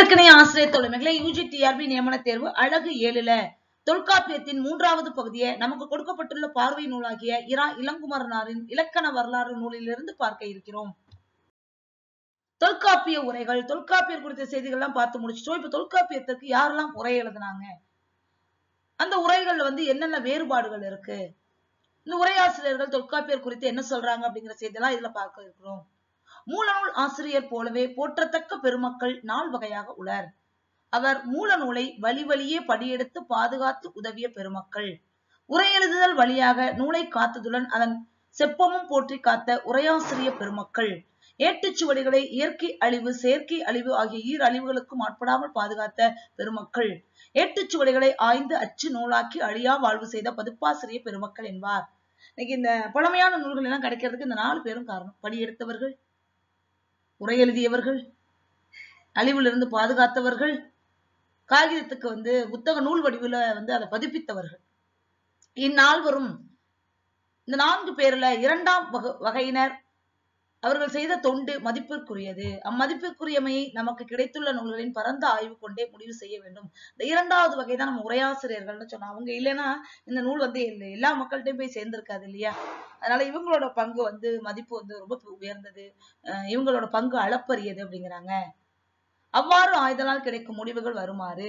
அன்பிற்கிணைய ஆசிரியர் தோழமைகளை யூஜிடிஆர்பி நியமன தேர்வு அழகு ஏழுல தொல்காப்பியத்தின் மூன்றாவது பகுதியை நமக்கு கொடுக்கப்பட்டுள்ள பார்வை நூலாகிய இரா இளங்குமரனாரின் இலக்கண வரலாறு நூலிலிருந்து பார்க்க இருக்கிறோம் தொல்காப்பிய உரைகள் தொல்காப்பியர் குறித்த செய்திகள் எல்லாம் பார்த்து முடிச்சிட்டோம் இப்ப தொல்காப்பியத்திற்கு யாரெல்லாம் உரை எழுதினாங்க அந்த உரைகள்ல வந்து என்னென்ன வேறுபாடுகள் இருக்கு இந்த உரையாசிரியர்கள் தொல்காப்பியர் குறித்து என்ன சொல்றாங்க அப்படிங்கிற செய்தியெல்லாம் இதுல பார்க்க இருக்கிறோம் மூலநூல் ஆசிரியர் போலவே போற்றத்தக்க பெருமக்கள் நால் வகையாக உளர் அவர் மூல நூலை வழி வழியே படியெடுத்து பாதுகாத்து உதவிய பெருமக்கள் உரை எழுதுதல் வழியாக நூலை காத்ததுடன் அதன் செப்பமும் போற்றி காத்த உரையாசிரிய பெருமக்கள் ஏட்டுச்சுவடிகளை இயற்கை அழிவு செயற்கை அழிவு ஆகிய ஈர் அழிவுகளுக்கும் ஆட்படாமல் பாதுகாத்த பெருமக்கள் ஏட்டுச்சுவடிகளை ஆய்ந்து அச்சு நூலாக்கி அழியா வாழ்வு செய்த பதுப்பாசிரிய பெருமக்கள் என்பார் இன்னைக்கு இந்த பழமையான நூல்கள் எல்லாம் கிடைக்கிறதுக்கு இந்த நாலு பேரும் காரணம் படியெடுத்தவர்கள் உரை எழுதியவர்கள் அழிவிலிருந்து பாதுகாத்தவர்கள் காகிதத்துக்கு வந்து புத்தக நூல் வடிவில் வந்து அதை பதிப்பித்தவர்கள் இந்நால்வரும் இந்த நான்கு பேர்ல இரண்டாம் வக- வகையினர் அவர்கள் செய்த தொண்டு மதிப்பிற்குரியது அம்மதிப்பிற்குரியமையை நமக்கு கிடைத்துள்ள நூல்களின் பரந்த ஆய்வு கொண்டே முடிவு செய்ய வேண்டும் இந்த இரண்டாவது வகை தான் நம்ம உரையாசிரியர்கள்னு சொன்னோம் அவங்க இல்லைன்னா இந்த நூல் வந்து எல்லா- எல்லா மக்கள்கிட்டயும் போய் சேர்ந்திருக்காது இல்லையா அதனால இவங்களோட பங்கு வந்து மதிப்பு வந்து ரொம்ப உயர்ந்தது அஹ் இவங்களோட பங்கு அளப்பரியது அப்படிங்கிறாங்க அவ்வாறு ஆய்தலால் கிடைக்கும் முடிவுகள் வருமாறு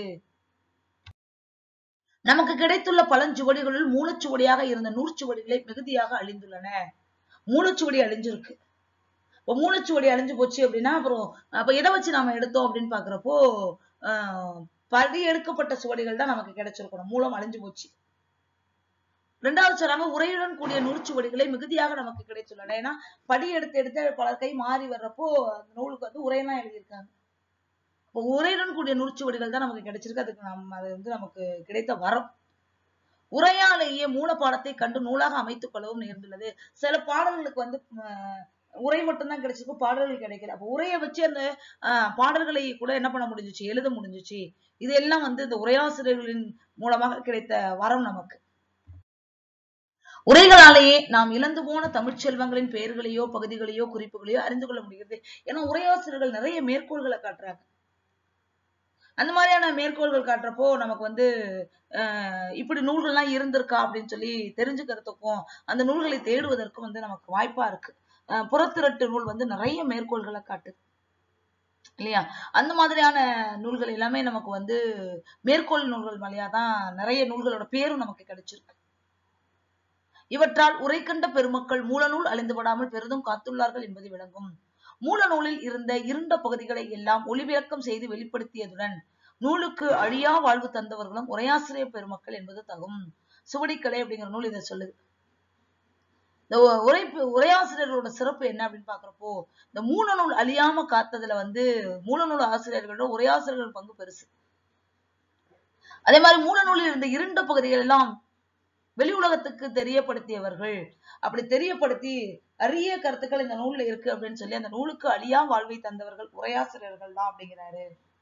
நமக்கு கிடைத்துள்ள பழஞ்சுவடிகளுள் மூலச்சுவடியாக இருந்த நூற்சுவடிகளை மிகுதியாக அழிந்துள்ளன மூலச்சுவடி அழிஞ்சிருக்கு இப்போ மூலச்சுவடி அழிஞ்சு போச்சு அப்படின்னா அப்புறம் அப்ப எதை வச்சு நாம எடுத்தோம் அப்படின்னு பாக்குறப்போ ஆஹ் படி எடுக்கப்பட்ட சுவடிகள் தான் நமக்கு கிடைச்சிருக்கணும் மூலம் அழிஞ்சு போச்சு ரெண்டாவது சொல்றாங்க உரையுடன் கூடிய நூற்சுவடிகளை மிகுதியாக நமக்கு கிடைத்துள்ளன ஏன்னா படி எடுத்து எடுத்து பலர் கை மாறி வர்றப்போ அந்த நூலுக்கு வந்து உரையெல்லாம் எழுதியிருக்காங்க இப்போ உரையுடன் கூடிய நூற்சுவடிகள் தான் நமக்கு கிடைச்சிருக்கு அதுக்கு நம்ம அது வந்து நமக்கு கிடைத்த வரம் உரையாலேயே மூல பாடத்தை கண்டு நூலாக அமைத்துக் கொள்ளவும் நேர்ந்துள்ளது சில பாடல்களுக்கு வந்து ஆஹ், உரை மட்டும்தான் கிடைச்சிருக்கு பாடல்கள் கிடைக்கல அப்போ உரையை வச்சு அந்த ஆஹ், பாடல்களை கூட என்ன பண்ண முடிஞ்சுச்சு எழுத முடிஞ்சுச்சு இது எல்லாம் வந்து இந்த உரையாசிரியர்களின் மூலமாக கிடைத்த வரம் நமக்கு உரைகளாலேயே நாம் இழந்து போன தமிழ்ச் செல்வங்களின் பெயர்களையோ பகுதிகளையோ குறிப்புகளையோ அறிந்து கொள்ள முடிகிறது ஏன்னா உரையாசிரியர்கள் நிறைய மேற்கோள்களை காட்டுறாங்க அந்த மாதிரியான மேற்கோள்கள் காட்டுறப்போ நமக்கு வந்து அஹ், இப்படி நூல்கள்லாம் இருந்திருக்கா அப்படின்னு சொல்லி தெரிஞ்சுக்கிறதுக்கும் அந்த நூல்களை தேடுவதற்கும் வந்து நமக்கு வாய்ப்பா இருக்கு அஹ், புறத்திரட்டு நூல் வந்து நிறைய மேற்கோள்களை காட்டுது இல்லையா அந்த மாதிரியான நூல்கள் எல்லாமே நமக்கு வந்து மேற்கோள் நூல்கள் வழியா தான் நிறைய நூல்களோட பேரும் நமக்கு கிடைச்சிருக்கு இவற்றால் உரை கண்ட பெருமக்கள் மூலநூல் அழிந்துவிடாமல் பெரிதும் காத்துள்ளார்கள் என்பது விளங்கும் மூலநூலில் இருந்த இருண்ட பகுதிகளை எல்லாம் ஒளிவிளக்கம் செய்து வெளிப்படுத்தியதுடன் நூலுக்கு அழியா வாழ்வு தந்தவர்களும் உரையாசிரியர் பெருமக்கள் என்பது தகும் சுவடிக்கலை அப்படிங்கிற நூல் இதை சொல்லுது இந்த உ- உரை உரையாசிரியர்களோட சிறப்பு என்ன அப்படின்னு பாக்குறப்போ இந்த மூலநூல் அழியாம காத்ததுல வந்து மூலநூல் ஆசிரியர்களோட உரையாசிரியர்கள் பங்கு பெருசு அதே மாதிரி மூலநூலில் இருந்த இருண்ட பகுதிகள் எல்லாம் வெளி உலகத்துக்கு தெரியப்படுத்தியவர்கள் அப்படி தெரியப்படுத்தி அரிய கருத்துக்கள் இந்த நூல்ல இருக்கு அப்படின்னு சொல்லி அந்த நூலுக்கு அழியா வாழ்வை தந்தவர்கள் உரையாசிரியர்கள் தான் அப்படிங்கிறாரு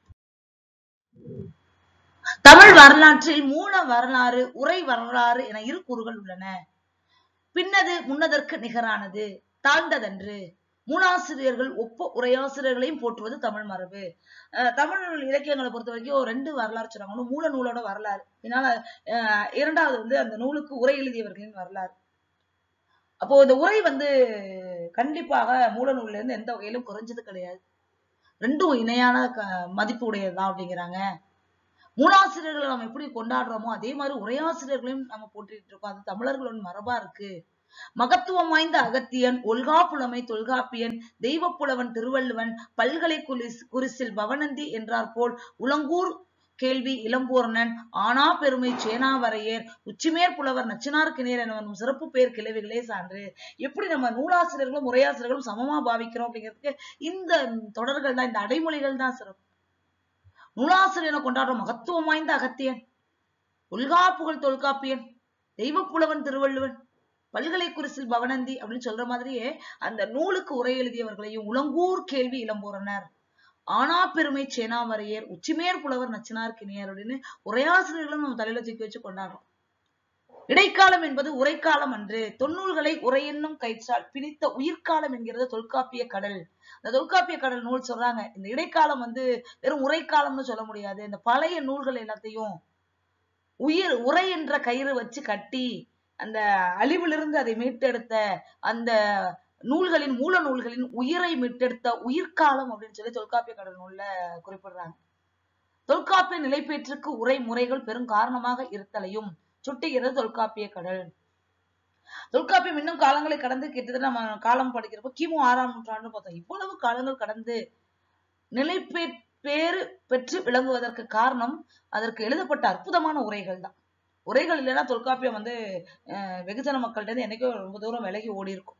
தமிழ் வரலாற்றில் மூல வரலாறு உரை வரலாறு என இரு கூறுகள் உள்ளன பின்னது முன்னதற்கு நிகரானது தாழ்ந்ததன்று மூலாசிரியர்கள் ஒப்ப உரையாசிரியர்களையும் போற்றுவது தமிழ் மரபு அஹ் தமிழ் இலக்கியங்களை பொறுத்த வரைக்கும் ஒரு ரெண்டு வரலாறு சொல்றாங்க ஒண்ணு மூல நூலோட வரலாறு இதனால அஹ் இரண்டாவது வந்து அந்த நூலுக்கு உரை எழுதியவர்களின் வரலாறு அப்போ இந்த உரை வந்து கண்டிப்பாக மூல நூல்ல இருந்து எந்த வகையிலும் குறைஞ்சது கிடையாது ரெண்டும் இணையான க- மதிப்பு உடையதுதான் அப்படிங்கிறாங்க மூலாசிரியர்களை நம்ம எப்படி கொண்டாடுறோமோ அதே மாதிரி உரையாசிரியர்களையும் நம்ம போற்றிட்டு இருக்கோம் அது தமிழர்களோட மரபா இருக்கு மகத்துவம் வாய்ந்த அகத்தியன் ஒல்கா புலமை தொல்காப்பியன் தெய்வப்புலவன் திருவள்ளுவன் பல்கலை குலிஸ் குரிசில் பவனந்தி என்றார் போல் உலங்கூர் கேள்வி இளம்பூரணன் ஆனா பெருமை சேனாவரையர் உச்சிமேற் புலவர் நச்சினார்க்கிணர் என வரும் சிறப்பு பெயர் கிளவிகளே சான்று எப்படி நம்ம நூலாசிரியர்களும் உரையாசிரியர்களும் சமமா பாவிக்கிறோம் அப்படிங்கிறதுக்கு இந்த தொடர்கள் தான் இந்த அடைமொழிகள் தான் சிறப்பு நூலாசிரியனை கொண்டாடுற மகத்துவம் வாய்ந்த அகத்தியன் உல்கா புகழ் தொல்காப்பியன் தெய்வப்புலவன் திருவள்ளுவன் பல்கலை குரிசில் பவனந்தி அப்படின்னு சொல்ற மாதிரியே அந்த நூலுக்கு உரை எழுதியவர்களையும் உலங்கூர் கேள்வி இளம்பூரணர் ஆனா பெருமை சேனாமரையர் உச்சிமேர் புலவர் நச்சினார் கிணியர் அப்படின்னு உரையாசிரியர்களும் நம்ம தலையில தூக்கி வச்சு கொண்டாடுறோம் இடைக்காலம் என்பது உரைக்காலம் அன்று தொன்னூல்களை உரை என்னும் கயிற்றால் பிணித்த உயிர்காலம் என்கிறது தொல்காப்பிய கடல் இந்த தொல்காப்பிய கடல் நூல் சொல்றாங்க இந்த இடைக்காலம் வந்து வெறும் உரைக்காலம்னு சொல்ல முடியாது இந்த பழைய நூல்கள் எல்லாத்தையும் உயிர் உரை என்ற கயிறு வச்சு கட்டி அந்த அழிவிலிருந்து அதை மீட்டெடுத்த அந்த நூல்களின் மூல நூல்களின் உயிரை மீட்டெடுத்த உயிர்காலம் அப்படின்னு சொல்லி தொல்காப்பிய கடல் நூல்ல குறிப்பிடுறாங்க தொல்காப்பிய நிலைப்பேற்றுக்கு உரை முறைகள் பெரும் காரணமாக இருத்தலையும் சுட்டுகிறது தொல்காப்பிய கடல் தொல்காப்பியம் இன்னும் காலங்களை கடந்து கிட்டத்தட்ட நம்ம காலம் படிக்கிறப்ப கிமு ஆறாம் நூற்றாண்டு பார்த்தோம் இவ்வளவு காலங்கள் கடந்து நிலைப்பே பேறு பெற்று விளங்குவதற்கு காரணம் அதற்கு எழுதப்பட்ட அற்புதமான உரைகள் தான் உரைகள் இல்லைன்னா தொல்காப்பியம் வந்து அஹ், வெகுஜன மக்கள்கிட்ட இருந்து என்னைக்கோ ரொம்ப தூரம் விலகி ஓடி இருக்கும்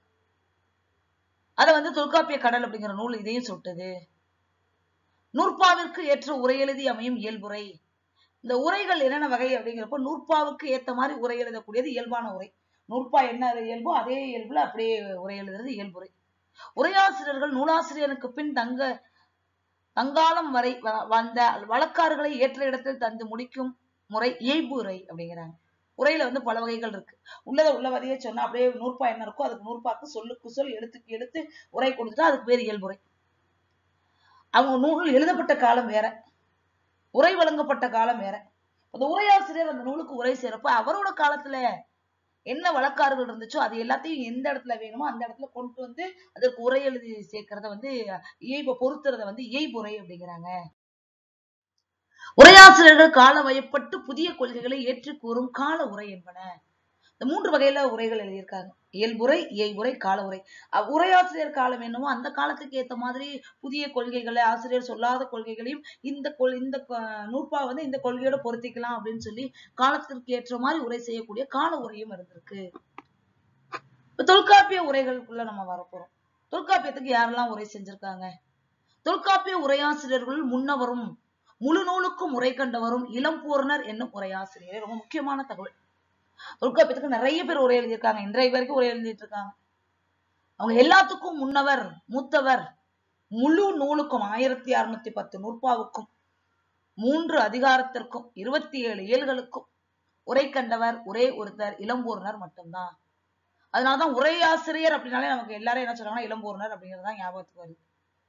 அதை வந்து தொல்காப்பிய கடல் அப்படிங்கிற நூல் இதையும் சுட்டுது நூற்பாவிற்கு ஏற்ற உரை எழுதி அமையும் இயல்புரை இந்த உரைகள் என்னென்ன வகை அப்படிங்கிறப்போ நூற்பாவுக்கு ஏத்த மாதிரி உரை எழுதக்கூடியது இயல்பான உரை நூற்பா என்ன இயல்போ அதே இயல்புல அப்படியே உரை எழுதுறது இயல்புரை உரையாசிரியர்கள் நூலாசிரியருக்கு பின் தங்க தங்காலம் வரை வ- வந்த வழக்காறுகளை ஏற்ற இடத்தில் தந்து முடிக்கும் முறை இயல்பு உரை அப்படிங்கிறாங்க உரையில வந்து பல வகைகள் இருக்கு உள்ளத உள்ளவதையே சொன்னா அப்படியே நூற்பா என்ன இருக்கோ அதுக்கு நூற்பாக்கு சொல்லுக்கு சொல் எழுத்துக்கு எழுத்து உரை கொடுத்துட்டா அதுக்கு பேர் இயல்புரை அவங்க நூல் எழுதப்பட்ட காலம் வேற உரை வழங்கப்பட்ட காலம் வேற அந்த உரையாசிரியர் அந்த நூலுக்கு உரை செய்யறப்ப அவரோட காலத்துல என்ன வழக்காறுகள் இருந்துச்சோ அது எல்லாத்தையும் எந்த இடத்துல வேணுமோ அந்த இடத்துல கொண்டு வந்து அதற்கு உரை எழுதி சேர்க்கறத வந்து இயல்பை பொறுத்துறத வந்து இயல்புரை அப்படிங்கிறாங்க உரையாசிரியர்கள் கால வயப்பட்டு புதிய கொள்கைகளை ஏற்றி கூறும் கால உரை என்பன இந்த மூன்று வகையில உரைகள் எழுதியிருக்காங்க இயல்புரை இயல்புரை கால உரை அஹ் உரையாசிரியர் காலம் என்னமோ அந்த காலத்துக்கு ஏத்த மாதிரி புதிய கொள்கைகளை ஆசிரியர் சொல்லாத கொள்கைகளையும் இந்த கொள் இந்த கொ- நூற்பா வந்து இந்த கொள்கையோட பொருத்திக்கலாம் அப்படின்னு சொல்லி காலத்திற்கு ஏற்ற மாதிரி உரை செய்யக்கூடிய கால உரையும் இருந்திருக்கு இப்ப தொல்காப்பிய உரைகளுக்குள்ள நம்ம வரப்போறோம் தொல்காப்பியத்துக்கு யாரெல்லாம் உரை செஞ்சிருக்காங்க தொல்காப்பிய உரையாசிரியர்கள் முன்னவரும் முழு நூலுக்கும் உரை கண்டவரும் இளம்பூரணர் என்னும் உரையாசிரியர் ரொம்ப முக்கியமான தகவல் தொல்காப்பியத்துக்கு நிறைய பேர் உரை எழுதியிருக்காங்க இன்றைய வரைக்கும் உரை எழுதிட்டு இருக்காங்க அவங்க எல்லாத்துக்கும் முன்னவர் மூத்தவர் முழு நூலுக்கும் ஆயிரத்தி அறுநூத்தி பத்து நூற்பாவுக்கும் மூன்று அதிகாரத்திற்கும் இருபத்தி ஏழு இயல்களுக்கும் உரை கண்டவர் ஒரே ஒருத்தர் இளம்பூர்ணர் மட்டும்தான் அதனாலதான் உரையாசிரியர் அப்படின்னாலே நமக்கு எல்லாரும் என்ன சொல்றாங்கன்னா இளம்பூர்ணர் அப்படிங்கிறது தான் ஞாபகத்துக்கு வருது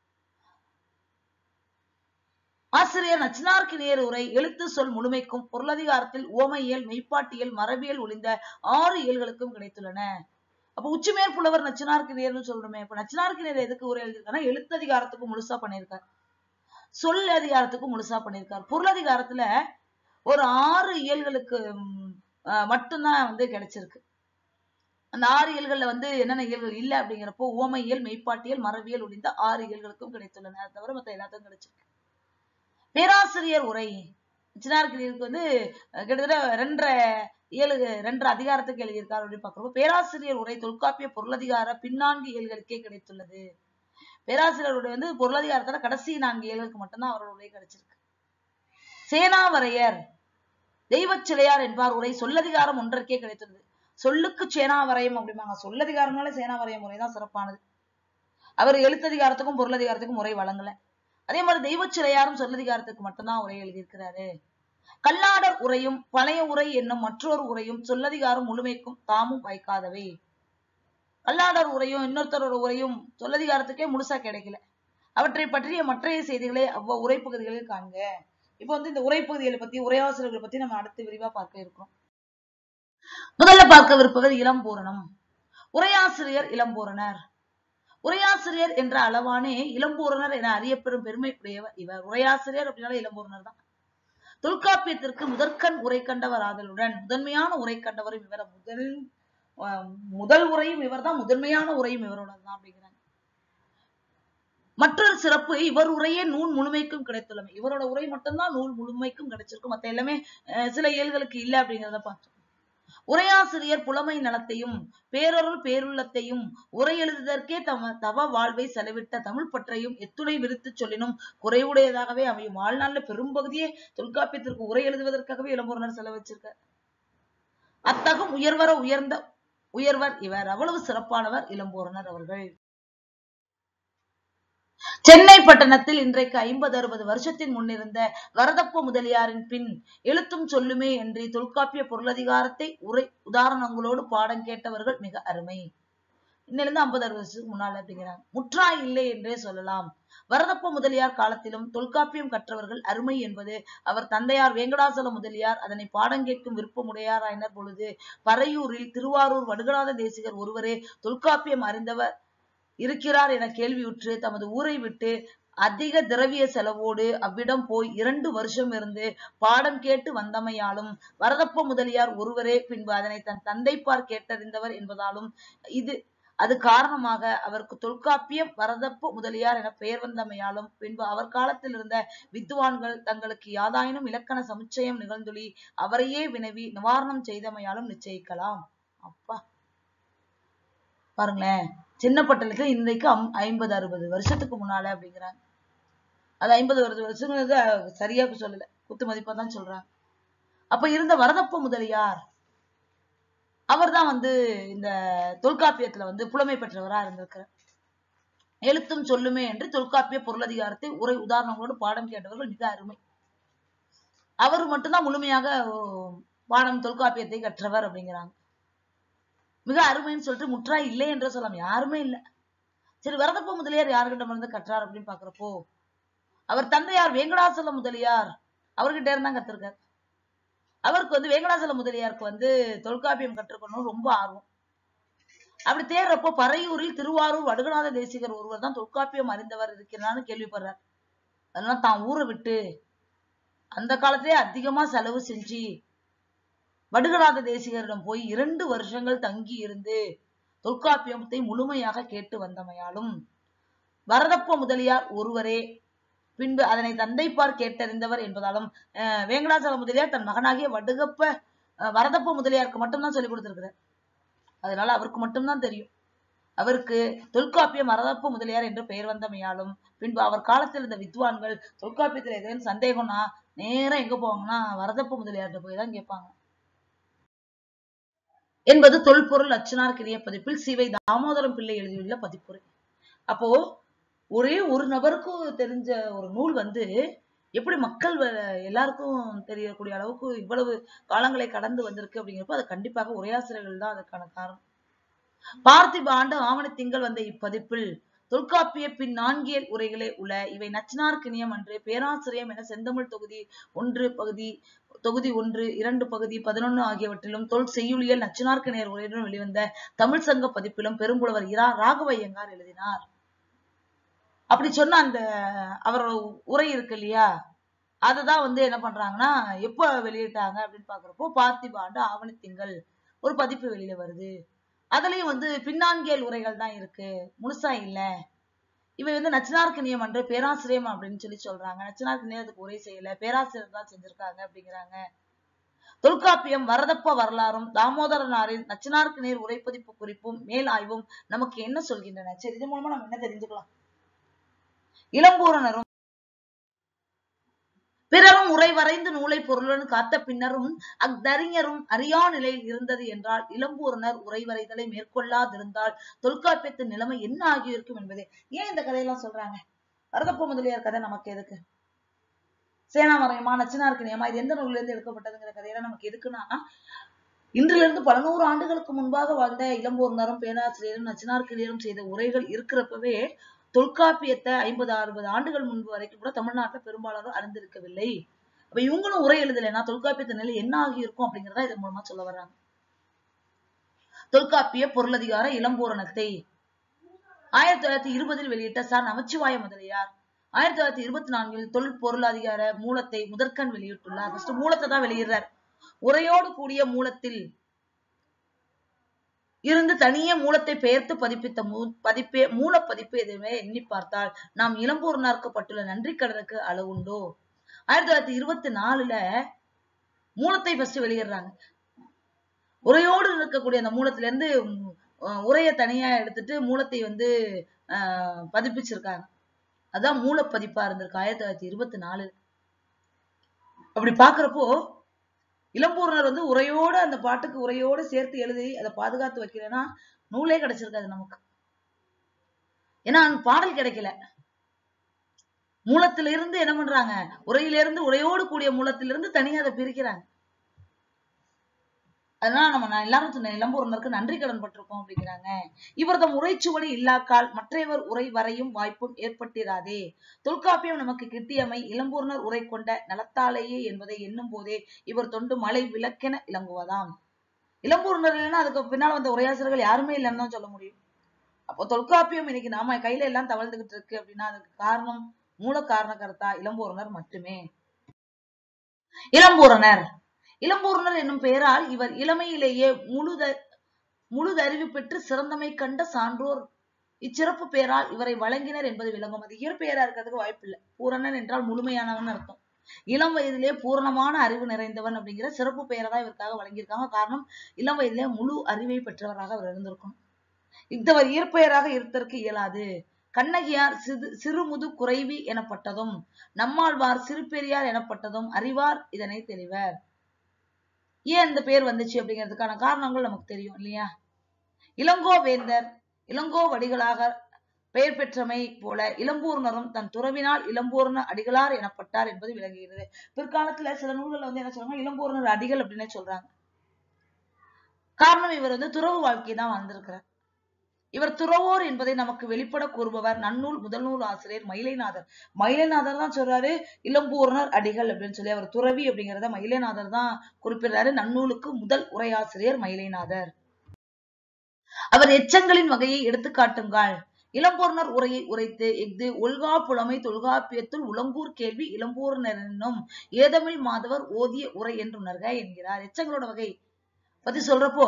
ஆசிரியர் நச்சினார்க்கு நேர் உரை எழுத்து சொல் முழுமைக்கும் பொருளதிகாரத்தில் ஓமையியல் மெய்ப்பாட்டியல் மரபியல் ஒளிந்த ஆறு இயல்களுக்கும் கிடைத்துள்ளன அப்ப உச்சிமேற் புலவர் நச்சினார்க்கு நேர்னு சொல்றோமே இப்ப நச்சினார்க்கு நேர் எதுக்கு உரை எழுதியிருக்காருன்னா எழுத்ததிகாரத்துக்கு முழுசா பண்ணியிருக்காரு சொல் அதிகாரத்துக்கும் முழுசா பண்ணியிருக்காரு பொருளதிகாரத்துல ஒரு ஆறு இயல்களுக்கு ம், அஹ், மட்டும்தான் வந்து கிடைச்சிருக்கு அந்த ஆறு இயல்கள்ல வந்து என்னென்ன இயல்கள் இல்ல அப்படிங்கிறப்போ ஓமையியல் மெய்ப்பாட்டியல் மரபியல் ஒளிந்த ஆறு இயல்களுக்கும் கிடைத்துள்ளன அது தவிர மத்த எல்லாத்துக்கும் கிடைச்சிருக்கு பேராசிரியர் உரை சின்னார்கிரியருக்கு வந்து அஹ், கிட்டத்தட்ட ரெண்டரை ஏழு ரெண்டரை அதிகாரத்துக்கு எழுதியிருக்காரு அப்படின்னு பாக்குறப்போ பேராசிரியர் உரை தொல்காப்பிய பொருளதிகார பின்னான்கு இயல்களுக்கே கிடைத்துள்ளது பேராசிரியருடைய வந்து பொருளதிகாரத்துல கடைசி நான்கு இயல்களுக்கு மட்டும்தான் அவரோட உரை கிடைச்சிருக்கு சேனாவரையர் தெய்வச் சிலையார் என்பார் உரை சொல்லதிகாரம் ஒன்றற்கே கிடைத்துள்ளது சொல்லுக்கு சேனாவரையம் அப்படிம்பாங்க சொல்லதிகாரம்னால சேனாவரையம் முறை தான் சிறப்பானது அவர் எழுத்ததிகாரத்துக்கும் பொருளதிகாரத்துக்கும் முறை வழங்கல அதே மாதிரி தெய்வச் சிலையாரும் சொல்லதிகாரத்துக்கு மட்டும்தான் உரை எழுதியிருக்கிறாரு கல்லாடர் உரையும் பழைய உரை என்னும் மற்றொரு உரையும் சொல்லதிகாரம் முழுமைக்கும் தாமும் வாய்க்காதவை கல்லாடர் உரையும் இன்னொருத்தரோட உரையும் சொல்லதிகாரத்துக்கே முழுசா கிடைக்கல அவற்றை பற்றிய மற்றைய செய்திகளை அவ்வ உரைப்பகுதிகளில் காண்க இப்போ வந்து இந்த உரைப்பகுதிகளை பத்தி உரையாசிரியர்களை பத்தி நம்ம அடுத்து விரிவா பார்க்க இருக்கிறோம் முதல்ல பார்க்கவிருப்பவர் இளம்பூரணம் உரையாசிரியர் இளம்பூரணர் உரையாசிரியர் என்ற அளவானே இளம்பூரணர் என அறியப்பெறும் பெருமை உடையவர் இவர் உரையாசிரியர் அப்படின்னாலே இளம்பூரணர் தான் தொல்காப்பியத்திற்கு முதற்கண் உரை கண்டவர் ஆதலுடன் முதன்மையான உரை கண்டவரும் இவர் முதல் அஹ் முதல் உரையும் இவர்தான் முதன்மையான உரையும் இவரோட தான் அப்படிங்கிறாங்க மற்றொரு சிறப்பு இவர் உரையே நூல் முழுமைக்கும் கிடைத்துள்ளமை இவரோட உரை மட்டும்தான் நூல் முழுமைக்கும் கிடைச்சிருக்கும் மத்த எல்லாமே அஹ் சில இயல்களுக்கு இல்ல அப்படிங்கிறத பார்த்தோம் உரையாசிரியர் புலமை நலத்தையும் பேரொருள் பேருள்ளத்தையும் உரை எழுதுதற்கே தம தவ வாழ்வை செலவிட்ட தமிழ் பற்றையும் எத்துணை விரித்துச் சொல்லினும் குறைவுடையதாகவே அமையும் வாழ்நாள்ல பெரும்பகுதியே தொல்காப்பியத்திற்கு உரை எழுதுவதற்காகவே இளம்பூரணர் செலவச்சிருக்கார் அத்தகும் உயர்வர உயர்ந்த உயர்வர் இவர் அவ்வளவு சிறப்பானவர் இளம்பூரணர் அவர்கள் சென்னை பட்டணத்தில் இன்றைக்கு ஐம்பது அறுபது வருஷத்தின் முன்னிருந்த வரதப்ப முதலியாரின் பின் எழுத்தும் சொல்லுமே என்று தொல்காப்பிய பொருளதிகாரத்தை உரை உதாரணங்களோடு பாடம் கேட்டவர்கள் மிக அருமை இன்னிலிருந்து ஐம்பது அறுபது வருஷத்துக்கு முன்னால அப்படிங்கிறாங்க முற்றா இல்லை என்றே சொல்லலாம் வரதப்ப முதலியார் காலத்திலும் தொல்காப்பியம் கற்றவர்கள் அருமை என்பது அவர் தந்தையார் வேங்கடாசல முதலியார் அதனை பாடம் கேட்கும் விருப்பமுடையாராயினர் பொழுது பறையூரில் திருவாரூர் வடுகநாத தேசிகர் ஒருவரே தொல்காப்பியம் அறிந்தவர் இருக்கிறார் என கேள்வியுற்று தமது ஊரை விட்டு அதிக திரவிய செலவோடு அவ்விடம் போய் இரண்டு வருஷம் இருந்து பாடம் கேட்டு வந்தமையாலும் வரதப்ப முதலியார் ஒருவரே பின்பு அதனை தன் தந்தைப்பார் கேட்டறிந்தவர் என்பதாலும் இது அது காரணமாக அவருக்கு தொல்காப்பியம் வரதப்ப முதலியார் என பெயர் வந்தமையாலும் பின்பு அவர் காலத்தில் இருந்த வித்வான்கள் தங்களுக்கு யாதாயினும் இலக்கண சமுச்சயம் நிகழ்ந்துளி அவரையே வினவி நிவாரணம் செய்தமையாலும் நிச்சயிக்கலாம் அப்பா பாருங்களேன் சின்ன பட்டணத்துல இன்றைக்கு அம்- ஐம்பது அறுபது வருஷத்துக்கு முன்னால அப்படிங்கிறாங்க அது ஐம்பது அறுபது வருஷங்கிறது அஹ், சரியா சொல்லல குத்து மதிப்பா தான் சொல்றாங்க அப்ப இருந்த வரதப்ப முதலியார் அவர்தான் வந்து இந்த தொல்காப்பியத்துல வந்து புலமை பெற்றவரா இருந்திருக்கிறார் எழுத்தும் சொல்லுமே என்று தொல்காப்பிய பொருளதிகாரத்தை உரை உதாரணங்களோடு பாடம் கேட்டவர்கள் மிக அருமை அவர் மட்டும்தான் முழுமையாக ஓ, பாடம் தொல்காப்பியத்தை கற்றவர் அப்படிங்கிறாங்க மிக அருமைன்னு சொல்லிட்டு முற்றா இல்லை என்று சொல்லலாம் யாருமே இல்லை சரி வரதப்ப முதலியார் யாருக்கிட்ட இருந்து கற்றார் அப்படின்னு பாக்குறப்போ அவர் தந்தையார் வேங்கடாசல முதலியார் அவர்கிட்ட இருந்தா கத்திருக்கார் அவருக்கு வந்து வேங்கடாசல முதலியாருக்கு வந்து தொல்காப்பியம் கற்றுக்கணும் ரொம்ப ஆர்வம் அப்படி தேடுறப்போ பறையூரில் திருவாரூர் வடுகநாத தேசிகர் ஒருவர் தான் தொல்காப்பியம் அறிந்தவர் இருக்கிறான்னு கேள்விப்படுறார் அதனால தான் ஊரை விட்டு அந்த காலத்திலே அதிகமா செலவு செஞ்சு வடுகநாத தேசிகரிடம் போய் இரண்டு வருஷங்கள் தங்கி இருந்து தொல்காப்பியத்தை முழுமையாக கேட்டு வந்தமையாலும் வரதப்ப முதலியார் ஒருவரே பின்பு அதனை தந்தைப்பார் கேட்டறிந்தவர் என்பதாலும் அஹ், வேங்கடாச்சல முதலியார் தன் மகனாகிய வடுகப்ப அஹ், வரதப்ப முதலியாருக்கு மட்டும்தான் சொல்லிக் கொடுத்திருக்கிறார் அதனால அவருக்கு மட்டும்தான் தெரியும் அவருக்கு தொல்காப்பியம் வரதப்ப முதலியார் என்று பெயர் வந்தமையாலும் பின்பு அவர் காலத்தில் இருந்த வித்வான்கள் தொல்காப்பியத்தில் ஏதேனும் சந்தேகம்னா நேரா எங்க போவாங்கன்னா வரதப்ப முதலியார்கிட்ட போய் தான் கேட்பாங்க என்பது தொல்பொருள் அச்சுனார் கிரிய பதிப்பில் சிவை தாமோதரம் பிள்ளை எழுதியுள்ள பதிப்புரை அப்போ ஒரே ஒரு நபருக்கு தெரிஞ்ச ஒரு நூல் வந்து எப்படி மக்கள் வ- எல்லாருக்கும் தெரியக்கூடிய அளவுக்கு இவ்வளவு காலங்களை கடந்து வந்திருக்கு அப்படிங்கிறப்ப அது கண்டிப்பாக உரையாசிரியர்கள் தான் அதுக்கான காரணம் பார்த்திப ஆண்டு ஆவண திங்கள் வந்த இப்பதிப்பில் தொல்காப்பிய பின் நான்கியல் உரைகளே உள்ள இவை நச்சினார் கிணியம் அன்று பேராசிரியம் என செந்தமிழ் தொகுதி ஒன்று பகுதி தொகுதி ஒன்று இரண்டு பகுதி பதினொன்னு ஆகியவற்றிலும் தொல் செய்யுளியல் நச்சினார்க்கிணையர் உரையுடன் வெளிவந்த தமிழ் சங்க பதிப்பிலும் பெரும்புலவர் இரா ராகவ ஐயங்கார் எழுதினார் அப்படி சொன்ன அந்த அவரோட உரை இருக்கு இல்லையா அததான் வந்து என்ன பண்றாங்கன்னா எப்ப வெளியிட்டாங்க அப்படின்னு பாக்குறப்போ பார்த்திப ஆண்டு ஆவணத்திங்கள் ஒரு பதிப்பு வெளியில வருது அதுலயும் வந்து பின்னாங்கியல் உரைகள் தான் இருக்கு முழுசா இல்ல இவை வந்து நச்சினார்க்கினியம் அன்று பேராசிரியம் அப்படின்னு சொல்லி சொல்றாங்க நச்சினார்க்கினியம் அதுக்கு உரை செய்யல பேராசிரியர் தான் செஞ்சிருக்காங்க அப்படிங்கிறாங்க தொல்காப்பியம் வரதப்ப வரலாறும் தாமோதரனாரின் நச்சினார்க்கினியர் உரைப்பதிப்பு குறிப்பும் மேல் ஆய்வும் நமக்கு என்ன சொல்கின்றன சரி இது மூலமா நம்ம என்ன தெரிஞ்சுக்கலாம் இளம்பூரணரும் பிறரும் உரை வரைந்து நூலை பொருளுடன் காத்த பின்னரும் அக்தறிஞரும் அறியா நிலையில் இருந்தது என்றால் இளம்பூரணர் உரை வரைதலை மேற்கொள்ளாதிருந்தால் தொல்காப்பியத்தின் நிலைமை என்ன ஆகியிருக்கும் என்பது ஏன் இந்த கதையெல்லாம் சொல்றாங்க வரதப்ப முதலியார் கதை நமக்கு எதுக்கு சேனாமரயமா நச்சினார்க்கினியமா இது எந்த நூல்ல இருந்து எடுக்கப்பட்டதுங்கிற கதையெல்லாம் நமக்கு எதுக்குன்னா இன்றிலிருந்து பல நூறு ஆண்டுகளுக்கு முன்பாக வாழ்ந்த இளம்பூர்ணரும் பேராசிரியரும் நச்சினார்க்கினியரும் செய்த உரைகள் இருக்கிறப்பவே தொல்காப்பியத்தை ஐம்பது அறுபது ஆண்டுகள் முன்பு வரைக்கும் கூட தமிழ்நாட்டுல பெரும்பாலானோர் அறிந்திருக்கவில்லை அப்ப இவங்களும் உரை எழுதலைன்னா தொல்காப்பியத்தின் நிலை என்ன ஆகியிருக்கும் அப்படிங்கறத இதன் மூலமா சொல்ல வர்றாங்க தொல்காப்பிய பொருளதிகார இளம்பூரணத்தை ஆயிரத்தி தொள்ளாயிரத்தி இருபதில் வெளியிட்ட ச நமச்சிவாய முதலியார் ஆயிரத்தி தொள்ளாயிரத்தி இருபத்தி நான்கில் தொல் பொருளாதிகார மூலத்தை முதற்கண் வெளியிட்டுள்ளார் ஃபர்ஸ்ட் மூலத்தை தான் வெளியிடுறார் உரையோடு கூடிய மூலத்தில் இருந்து தனியே மூலத்தை பெயர்த்து பதிப்பித்த மூ பதிப்பே மூலப்பதிப்பு எதுவுமே எண்ணி பார்த்தால் நாம் இளம்பூர்ணார்க்கப்பட்டுள்ள நன்றி கடனுக்கு அளவுண்டோ ஆயிரத்தி தொள்ளாயிரத்தி இருபத்தி நாலுல மூலத்தை ஃபர்ஸ்ட் வெளியிடுறாங்க உரையோடு இருக்கக்கூடிய அந்த மூலத்துல இருந்து உம், அஹ், உரையை தனியா எடுத்துட்டு மூலத்தை வந்து ஆஹ், பதிப்பிச்சிருக்காங்க அதான் மூலப்பதிப்பா இருந்திருக்கு ஆயிரத்தி தொள்ளாயிரத்தி இருபத்தி நாலு அப்படி பாக்குறப்போ இளம்பூர்ணர் வந்து உரையோட அந்த பாட்டுக்கு உரையோட சேர்த்து எழுதி அதை பாதுகாத்து வைக்கிறேன்னா நூலே கிடைச்சிருக்காது நமக்கு ஏன்னா அந்த பாடல் கிடைக்கல மூலத்திலிருந்து என்ன பண்றாங்க உரையிலிருந்து உரையோடு கூடிய மூலத்திலிருந்து தனியா அதை பிரிக்கிறாங்க அதனால நம்ம நான் எல்லாரும் சொன்ன இளம்பூர்ணருக்கு நன்றி கடன் பட்டிருக்கோம் அப்படிங்கிறாங்க இவர் தம் உரைச்சுவடி இல்லாக்கால் மற்றையவர் உரை வரையும் வாய்ப்பும் ஏற்பட்டிராதே தொல்காப்பியம் நமக்கு கிட்டியமை இளம்பூர்ணர் உரை கொண்ட நலத்தாலேயே என்பதை எண்ணும் போதே இவர் தொண்டு மலை விளக்கென இளங்குவதாம் இளம்பூர்ணர் இல்லைன்னா அதுக்கு பின்னால் வந்த உரையாசிரியர்கள் யாருமே இல்லைன்னு தான் சொல்ல முடியும் அப்போ தொல்காப்பியம் இன்னைக்கு நாம கையில எல்லாம் தவழ்ந்துகிட்டு இருக்கு அப்படின்னா அதுக்கு காரணம் மூல காரண கருத்தா இளம்பூரணர் மட்டுமே இளம்பூரணர் இளம்பூரணர் என்னும் பெயரால் இவர் இளமையிலேயே முழுத முழுதறிவு பெற்று சிறந்தமை கண்ட சான்றோர் இச்சிறப்பு பெயரால் இவரை வழங்கினர் என்பது விளங்கும் அது இயற்பெயரா இருக்கிறதுக்கு வாய்ப்பில்லை பூரணன் என்றால் முழுமையானவன் அர்த்தம் இளம் வயதிலே பூரணமான அறிவு நிறைந்தவன் அப்படிங்கிற சிறப்பு பெயரை தான் இவருக்காக வழங்கியிருக்காங்க காரணம் இளம் வயதிலே முழு அறிவை பெற்றவராக அவர் இருந்திருக்கணும் இத்தவர் இயற்பெயராக இருத்தற்கு இயலாது கண்ணகியார் சிறு சிறுமுது குறைவி எனப்பட்டதும் நம்மாழ்வார் சிறுபெரியார் எனப்பட்டதும் அறிவார் இதனை தெளிவர் ஏன் இந்த பேர் வந்துச்சு அப்படிங்கிறதுக்கான காரணங்கள் நமக்கு தெரியும் இல்லையா இளங்கோ வேந்தர் இளங்கோ வடிகளாக பெயர் பெற்றமை போல இளம்பூர்ணரும் தன் துறவினால் இளம்பூர்ண அடிகளார் எனப்பட்டார் என்பது விளங்குகிறது பிற்காலத்துல சில நூல்கள்ல வந்து என்ன சொல்றாங்க இளம்பூர்ணர் அடிகள் அப்படின்னு சொல்றாங்க காரணம் இவர் வந்து துறவு வாழ்க்கை தான் வாழ்ந்திருக்கிறார் இவர் துறவோர் என்பதை நமக்கு வெளிப்பட கூறுபவர் நன்னூல் முதல் நூல் ஆசிரியர் மயிலைநாதர் மயிலைநாதர் தான் சொல்றாரு இளம்பூர்ணர் அடிகள் அப்படின்னு சொல்லி அவர் துறவி அப்படிங்கிறத மயிலைநாதர் தான் குறிப்பிடுறாரு நன்னூலுக்கு முதல் உரையாசிரியர் மயிலைநாதர் அவர் எச்சங்களின் வகையை எடுத்து காட்டுங்கள் இளம்பூர்ணர் உரையை உரைத்து இஃது ஒல்கா புலமை தொல்காப்பியத்துள் உலங்கூர் கேள்வி இளம்பூர்ணர் என்னும் ஏதமிழ் மாதவர் ஓதிய உரை என்று உணர்க என்கிறார் எச்சங்களோட வகை பத்தி சொல்றப்போ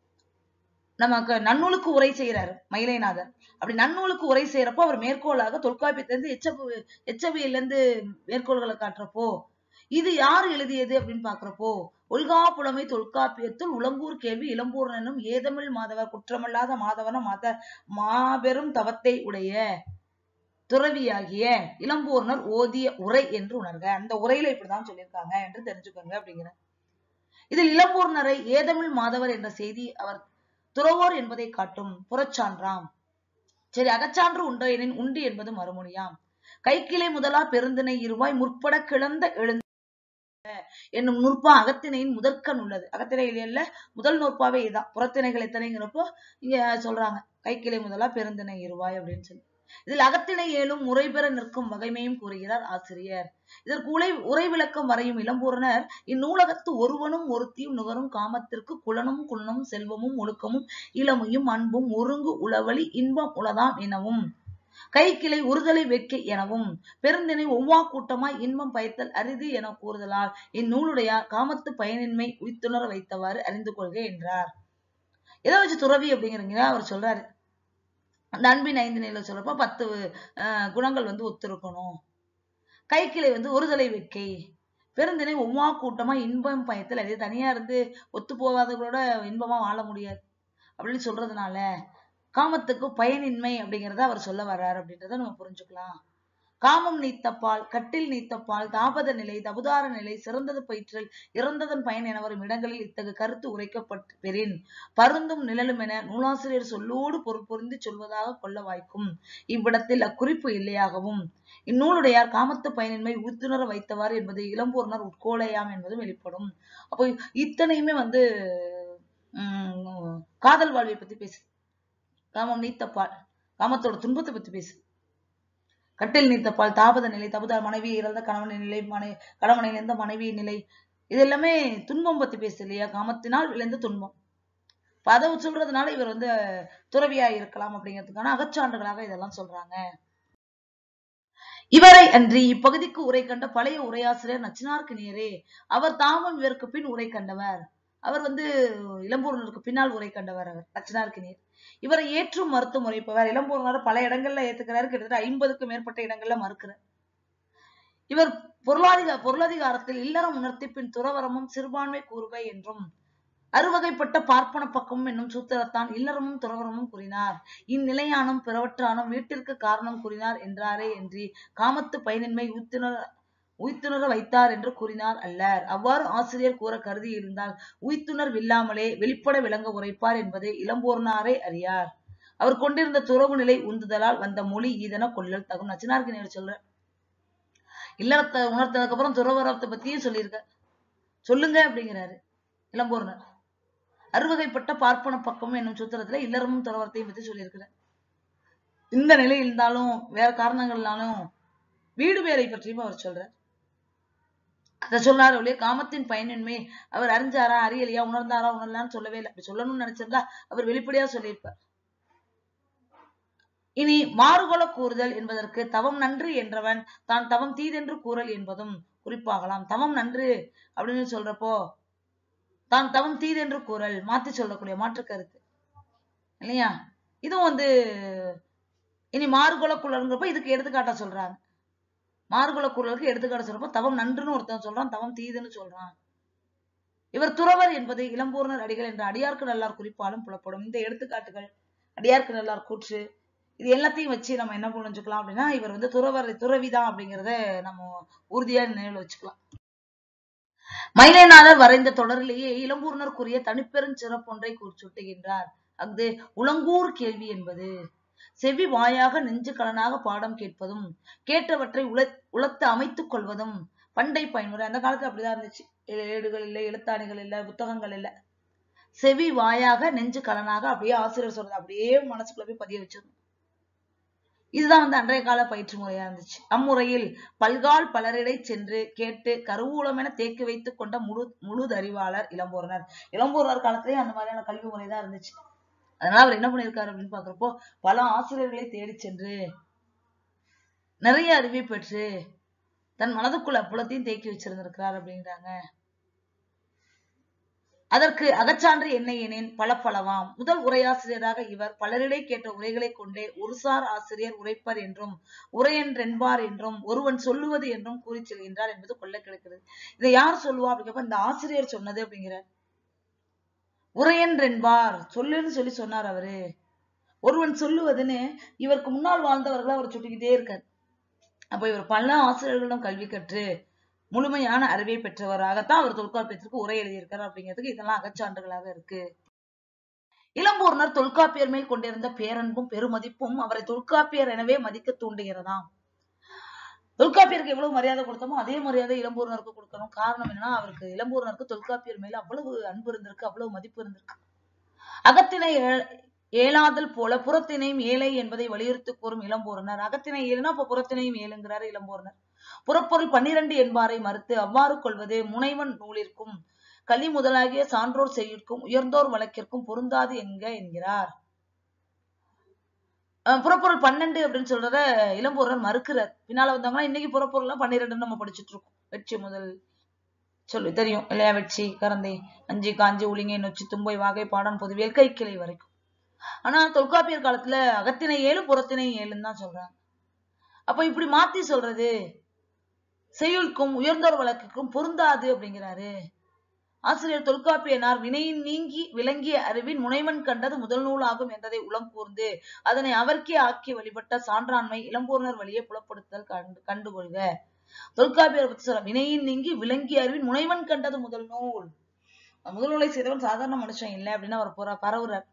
நமக்கு நன்னூலுக்கு உரை செய்யறாரு மயிலைநாதர் அப்படி நன்னூலுக்கு உரை செய்யறப்போ அவர் மேற்கோளாக தொல்காப்பியத்திலிருந்து எச்சபு எச்சவியில இருந்து மேற்கோள்களை காட்டுறப்போ இது யார் எழுதியது அப்படின்னு பாக்குறப்போ ஒல்கா புலமை தொல்காப்பியத்துள் உலங்கூர் கேள்வி இளம்பூர்ணனும் ஏதமிழ் மாதவர் குற்றமல்லாத மாதவன மாத மாபெரும் தவத்தை உடைய துறவியாகிய இளம்பூர்ணர் ஓதிய உரை என்று உணர்க அந்த உரையில இப்படிதான் சொல்லியிருக்காங்க என்று தெரிஞ்சுக்கோங்க அப்படிங்கிற இதில் இளம்பூர்ணரை ஏதமிழ் மாதவர் என்ற செய்தி அவர் துறவோர் என்பதை காட்டும் புறச்சான்றாம் சரி அகச்சான்று உண்டோ எனின் உண்டு என்பது மறுமொழியாம் கைக்கிளை முதலா பெருந்திணை இருவாய் முற்பட கிளந்த எழுந்த என்னும் நூற்பா அகத்திணையின் முதற்கண் உள்ளது அகத்திணையில முதல் நூற்பாவே இதுதான் புறத்திணைகள் எத்தனைங்கிறப்போ இங்க சொல்றாங்க கைக்கிளை முதலா பெருந்திணை இருவாய் அப்படின்னு சொல்லி இதில் அகத்திணை ஏழும் முறைபெற நிற்கும் வகைமையும் கூறுகிறார் ஆசிரியர் இதற்கு உரை உரை விளக்கம் வரையும் இளம்பூரணர் இந்நூலகத்து ஒருவனும் ஒருத்தியும் நுகரும் காமத்திற்கு குலனும் குலனும் செல்வமும் ஒழுக்கமும் இளமையும் அன்பும் ஒருங்கு உளவழி இன்பம் உளதாம் எனவும் கைக்கிளை உறுதலை வெட்கை எனவும் பெருந்தினை ஒவ்வா கூட்டமாய் இன்பம் பயத்தல் அரிது என கூறுதலால் இந்நூலுடைய காமத்து பயனின்மை உய்த்துணர வைத்தவாறு அறிந்து கொள்க என்றார் எதை வச்சு துறவி அப்படிங்கிறீங்க அவர் சொல்றாரு அந்த அன்பின் ஐந்து நிலை சொல்றப்ப பத்து அஹ், குணங்கள் வந்து ஒத்திருக்கணும் கைக்கிளை வந்து ஒருதலை வெட்கை பெருந்தினை ஒவ்வா கூட்டமா இன்பம் பயத்தில் அது தனியா இருந்து ஒத்து போகாதவர்களோட இன்பமா வாழ முடியாது அப்படின்னு சொல்றதுனால காமத்துக்கு பயனின்மை அப்படிங்கறத அவர் சொல்ல வர்றாரு அப்படின்றத நம்ம புரிஞ்சுக்கலாம் காமம் நீத்தப்பால் கட்டில் நீத்தப்பால் தாபத நிலை தபுதார நிலை சிறந்தது பயிற்றல் இறந்ததன் பயன் என வரும் இடங்களில் இத்தகு கருத்து உரைக்கப்பட்டு பெறின் பருந்தும் நிழலும் என நூலாசிரியர் சொல்லோடு பொருள் பொருந்தி சொல்வதாக கொள்ள வாய்க்கும் இவ்விடத்தில் அக்குறிப்பு இல்லையாகவும் இந்நூலுடையார் காமத்து பயனின்மை உத்துணர வைத்தவாறு என்பது இளம்பூர்ணர் உட்கோலையாம் என்பதும் வெளிப்படும் அப்போ இத்தனையுமே வந்து உம் காதல் வாழ்வை பத்தி பேசு காமம் நீத்தப்பால் காமத்தோட துன்பத்தை பத்தி பேசு கட்டில் நீத்தப்பால் தாபத நிலை தபுதார் மனைவி இறந்த கணவனின் நிலை மனை கணவனை இழந்த மனைவியின் நிலை இது எல்லாமே துன்பம் பத்தி பேசு இல்லையா காமத்தினால் விளைந்த துன்பம் இப்ப அதை சொல்றதுனால இவர் வந்து துறவியா இருக்கலாம் அப்படிங்கிறதுக்கான அகச்சான்றுகளாக இதெல்லாம் சொல்றாங்க இவரை அன்றி இப்பகுதிக்கு உரை கண்ட பழைய உரையாசிரியர் நச்சினார்க்கு நேரே அவர் தாமும் இவருக்கு பின் உரை கண்டவர் அவர் வந்து இளம்பூர்ணருக்கு பின்னால் உரை கண்டவர் அவர் நச்சினார்க்கு நேர் இவரை ஏற்றும் மறுத்து முறைப்பவர் இளம்பூர்ணர் பல இடங்கள்ல ஏத்துக்கிறாரு கிட்டத்தட்ட ஐம்பதுக்கும் மேற்பட்ட இடங்கள்ல மறுக்கிறார் இவர் பொருளாதிக பொருளாதிகாரத்தில் இல்லறம் உணர்த்தி பின் துறவரமும் சிறுபான்மை கூறுவை என்றும் அறுவகைப்பட்ட பார்ப்பன பக்கமும் என்னும் சூத்திரத்தான் இல்லறமும் துறவரமும் கூறினார் இந்நிலையானும் பிறவற்றானும் வீட்டிற்கு காரணம் கூறினார் என்றாரே என்று காமத்து பயனின்மை உய்த்துணர் உய்த்துணர வைத்தார் என்று கூறினார் அல்லர் அவ்வாறு ஆசிரியர் கூற கருதி இருந்தால் உய்த்துணர்வில்லாமலே வெளிப்பட விளங்க உரைப்பார் என்பதை இளம்போர்னாரே அறியார் அவர் கொண்டிருந்த துறவு நிலை உந்துதலால் வந்த மொழி ஈதன கொள்ளல் தகும் நச்சினார்க்கு நேர் சொல்ற இல்லறத்தை உணர்த்ததுக்கு அப்புறம் துறவரத்தை பத்தியும் சொல்லியிருக்கார் சொல்லுங்க அப்படிங்கிறாரு இளம்பூர்ணர் அறுவகைப்பட்ட பார்ப்பன பக்கம் என்னும் சூத்திரத்துல இல்லறமும் துறவரத்தையும் பத்தி சொல்லியிருக்கிறார் இந்த நிலை இருந்தாலும் வேற காரணங்கள்னாலும் வீடு பேரை பற்றியும் அவர் சொல்றார் அதை சொன்னார் ஒழிய காமத்தின் பயனின்மை அவர் அறிஞ்சாரா அறியலையா உணர்ந்தாரா உணரலான்னு சொல்லவே இல்லை அப்படி சொல்லணும்னு நினைச்சிருந்தா அவர் வெளிப்படையா சொல்லியிருப்பார் இனி மாறுகொல கூறுதல் என்பதற்கு தவம் நன்று என்றவன் தான் தவம் தீதென்று கூறல் என்பதும் குறிப்பாகலாம் தவம் நன்று அப்படின்னு சொல்றப்போ தான் தவம் தீதென்று கூறல் மாத்தி சொல்லக்கூடிய மாற்று கருத்து இல்லையா இதுவும் வந்து இனி மாறுகொல குழல்ங்கிறப்ப இதுக்கு எடுத்துக்காட்டா சொல்றாங்க மாறுகுல குரலுக்கு எடுத்துக்காட்ட சொல்றப்போ தவம் நன்றுன்னு ஒருத்தன் சொல்றான் தவம் தீதுன்னு சொல்றான் இவர் துறவர் என்பது இளம்பூர்ணர் அடிகள் என்ற அடியார்க்கு நல்லார் குறிப்பாலும் புலப்படும் இந்த எடுத்துக்காட்டுகள் அடியார்க்கு நல்லார் கூற்று இது எல்லாத்தையும் வச்சு நம்ம என்ன புரிஞ்சுக்கலாம் அப்படின்னா இவர் வந்து துறவர் துறவிதான் அப்படிங்கிறத நம்ம உறுதியா நினைவில் வச்சுக்கலாம் மயிலைநாதர் வரைந்த தொடரிலேயே இளம்பூர்ணருக்குரிய தனிப்பெரும் சிறப்பொன்றை சுட்டுகின்றார் அஃது உளங்கூர் கேள்வி என்பது செவி வாயாக நெஞ்சு கலனாக பாடம் கேட்பதும் கேட்டவற்றை உல உளத்து அமைத்துக் கொள்வதும் பண்டை பயன்முறை அந்த காலத்துல அப்படிதான் இருந்துச்சு ஏ- ஏடுகள் இல்லை எழுத்தாணிகள் இல்லை புத்தகங்கள் இல்லை செவி வாயாக நெஞ்சு கலனாக அப்படியே ஆசிரியர் சொல்றது அப்படியே மனசுக்குள்ள போய் பதிய வச்சிருந்தோம் இதுதான் வந்து அன்றைய கால பயிற்சி முறையா இருந்துச்சு அம்முறையில் பல்கால் பலரிடை சென்று கேட்டு கருவூலம் என தேக்கி வைத்துக் கொண்ட முழு முழுதறிவாளர் இளம்பூரனர் இளம்பூரனர் காலத்திலேயே அந்த மாதிரியான கல்வி முறை தான் இருந்துச்சு அதனால அவர் என்ன பண்ணியிருக்காரு அப்படின்னு பாக்குறப்போ பல ஆசிரியர்களை தேடி சென்று நிறைய அறிவை பெற்று தன் மனதுக்குள்ள புலத்தையும் தேக்கி வச்சிருந்திருக்கிறார் அப்படிங்கிறாங்க அதற்கு அகச்சான்று என்ன எனின் பல பலவாம் முதல் உரையாசிரியராக இவர் பலரிடை கேட்ட உரைகளை கொண்டே ஒருசார் ஆசிரியர் உரைப்பர் என்றும் உரையென்றென்பார் என்றும் ஒருவன் சொல்லுவது என்றும் கூறி செல்கின்றார் என்பது கொள்ள கிடைக்கிறது இதை யார் சொல்லுவா அப்படிங்கிறப்ப இந்த ஆசிரியர் சொன்னது அப்படிங்கிறார் உரையென்றென்பார் சொல்லுன்னு சொல்லி சொன்னார் அவரு ஒருவன் சொல்லுவதுன்னு இவருக்கு முன்னால் வாழ்ந்தவர்களை அவர் சுட்டிக்கிட்டே இருக்கார் அப்ப இவர் பல ஆசிரியர்களிடம் கல்வி கற்று முழுமையான அறிவை பெற்றவராகத்தான் அவர் தொல்காப்பியத்திற்கு உரை எழுதியிருக்கார் அப்படிங்கிறதுக்கு இதெல்லாம் அகச்சான்றுகளாக இருக்கு இளம்பூர்ணர் தொல்காப்பியர் மேல் கொண்டிருந்த பேரன்பும் பெருமதிப்பும் அவரை தொல்காப்பியர் எனவே மதிக்க தூண்டுகிறதாம் தொல்காப்பியருக்கு எவ்வளவு மரியாதை கொடுத்தோமோ அதே மரியாதை இளம்பூர்ணருக்கு கொடுக்கணும் காரணம் என்னன்னா அவருக்கு இளம்பூர்ணருக்கு தொல்காப்பியர் மேல அவ்வளவு அன்பு இருந்திருக்கு அவ்வளவு மதிப்பு இருந்திருக்கு அகத்தினை ஏ- ஏலாதல் போல புறத்தினையும் ஏழை என்பதை வலியுறுத்தி கூறும் இளம்பூர்ணர் அகத்தினை ஏழுனா அப்ப புறத்தினையும் ஏழுங்கிறார் இளம்பூர்ணர் புறப்பொருள் பன்னிரண்டு என்பாரை மறுத்து அவ்வாறு கொள்வது முனைவன் நூலிற்கும் கலி முதலாகிய சான்றோர் செய்யுட்கும் உயர்ந்தோர் வழக்கிற்கும் பொருந்தாது என்க என்கிறார் அஹ் புறப்பொருள் பன்னெண்டு அப்படின்னு சொல்றத இளம்பூரர் மறுக்கிறார் பின்னால வந்தவங்கன்னா இன்னைக்கு புறப்பொருள்லாம் பன்னிரெண்டுன்னு நம்ம படிச்சுட்டு இருக்கோம் வெற்றி முதல் சொல்லு தெரியும் இல்லையா வெற்றி கரந்தை அஞ்சி காஞ்சி உளிங்கை நொச்சி தும்பை வாகை பாடம் பொதுவியல் கைக்கிளை வரைக்கும் ஆனா தொல்காப்பியர் காலத்துல அகத்தினை ஏழு புறத்தினை ஏழுன்னு தான் சொல்றாங்க அப்ப இப்படி மாத்தி சொல்றது செய்யுளுக்கும் உயர்ந்தோர் வழக்குக்கும் பொருந்தாது அப்படிங்கிறாரு ஆசிரியர் தொல்காப்பியனார் வினையின் நீங்கி விளங்கிய அறிவின் முனைவன் கண்டது முதல் நூலாகும் என்றதை உளம் கூர்ந்து அதனை அவர்க்கே ஆக்கி வழிபட்ட சான்றாண்மை இளம்பூர்ணர் வழியே புலப்படுத்தல் கண்டு கண்டுகொள்க தொல்காப்பியர் பத்தி சொல்ல வினையின் நீங்கி விளங்கிய அறிவின் முனைவன் கண்டது முதல் நூல் முதல் நூலை செய்தவன் சாதாரண மனுஷன் இல்லை அப்படின்னு அவர் புற பரவுறார்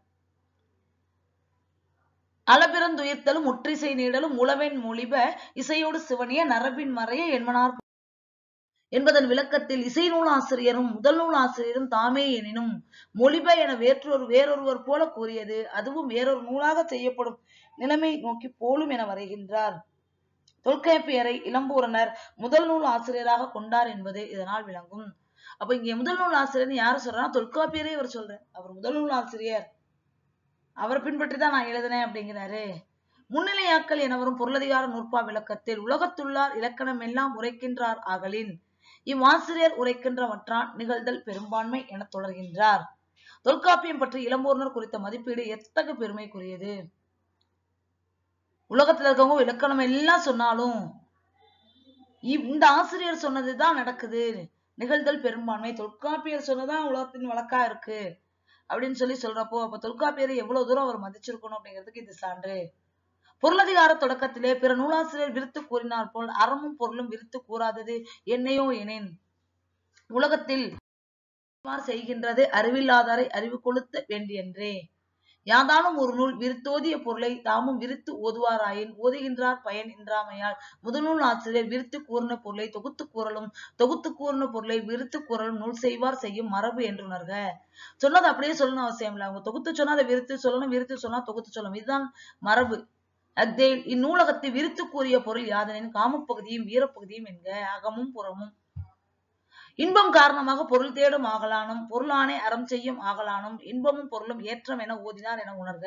அளபிறந்துயிர்த்தலும் முற்றிசை நீடலும் உளவென் மொழிப இசையோடு சிவனிய நரபின் மறைய என்மனார் என்பதன் விளக்கத்தில் இசை நூலாசிரியரும் முதல் நூலாசிரியரும் தாமே எனினும் மொழிப என வேற்றொரு வேறொருவர் போல கூறியது அதுவும் வேறொரு நூலாக செய்யப்படும் நிலைமை நோக்கி போலும் என வரைகின்றார் தொல்காப்பியரை இளம்பூரனர் முதல் நூல் ஆசிரியராக கொண்டார் என்பது இதனால் விளங்கும் அப்ப இங்க முதல் நூல் ஆசிரியர் யாரு சொல்றாருன்னா தொல்காப்பியரே இவர் சொல்றார் அவர் முதல் நூல் ஆசிரியர் அவரை பின்பற்றி தான் நான் எழுதினேன் அப்படிங்கிறாரு முன்னிலையாக்கள் என வரும் பொருளதிகார நூற்பா விளக்கத்தில் உலகத்துள்ளார் இலக்கணம் எல்லாம் உரைக்கின்றார் ஆகலின் இவ்வாசிரியர் உரைக்கின்றவற்றான் நிகழ்தல் பெரும்பான்மை என தொடர்கின்றார் தொல்காப்பியம் பற்றி இளம்பூர்ணர் குறித்த மதிப்பீடு எத்தகு பெருமைக்குரியது உலகத்துல இருக்கவங்க இலக்கணம் எல்லாம் சொன்னாலும் இவ்- இந்த ஆசிரியர் சொன்னதுதான் நடக்குது நிகழ்தல் பெரும்பான்மை தொல்காப்பியர் சொன்னதான் உலகத்தின் வழக்கா இருக்கு அப்படின்னு சொல்லி சொல்றப்போ அப்ப தொல்காப்பியரை எவ்வளவு தூரம் அவர் மதிச்சிருக்கணும் அப்படிங்கிறதுக்கு இது சான்று பொருளதிகார தொடக்கத்திலே பிற நூலாசிரியர் விருத்து கூறினார் போல் அறமும் பொருளும் விருத்து கூறாதது என்னையோ எனேன் உலகத்தில் இவ்வாறு செய்கின்றது அறிவில்லாதாரை அறிவு கொளுத்த வேண்டியன்றே யாதானும் ஒரு நூல் விருத்தோதிய பொருளை தாமும் விரித்து ஓதுவாராயின் ஓதுகின்றார் பயன் இன்றாமையால் முதநூல் ஆசிரியர் விரித்து கூறின பொருளை தொகுத்து கூறலும் தொகுத்து கூறின பொருளை விரித்து கூறலும் நூல் செய்வார் செய்யும் மரபு என்று உணர்க சொன்னது அப்படியே சொல்லணும் அவசியம் இல்லை அவங்க தொகுத்து சொன்னா அதை விரித்து சொல்லணும் விரித்து சொன்னா தொகுத்து சொல்லணும் இதுதான் மரபு அக்தேல் இந்நூலகத்தை விரித்து கூறிய பொருள் யாதனின் காமப்பகுதியும் வீரப்பகுதியும் என்க அகமும் புறமும் இன்பம் காரணமாக பொருள் தேடும் ஆகலானும் பொருளானே அறம் செய்யும் ஆகலானும் இன்பமும் பொருளும் ஏற்றம் என ஓதினார் என உணர்க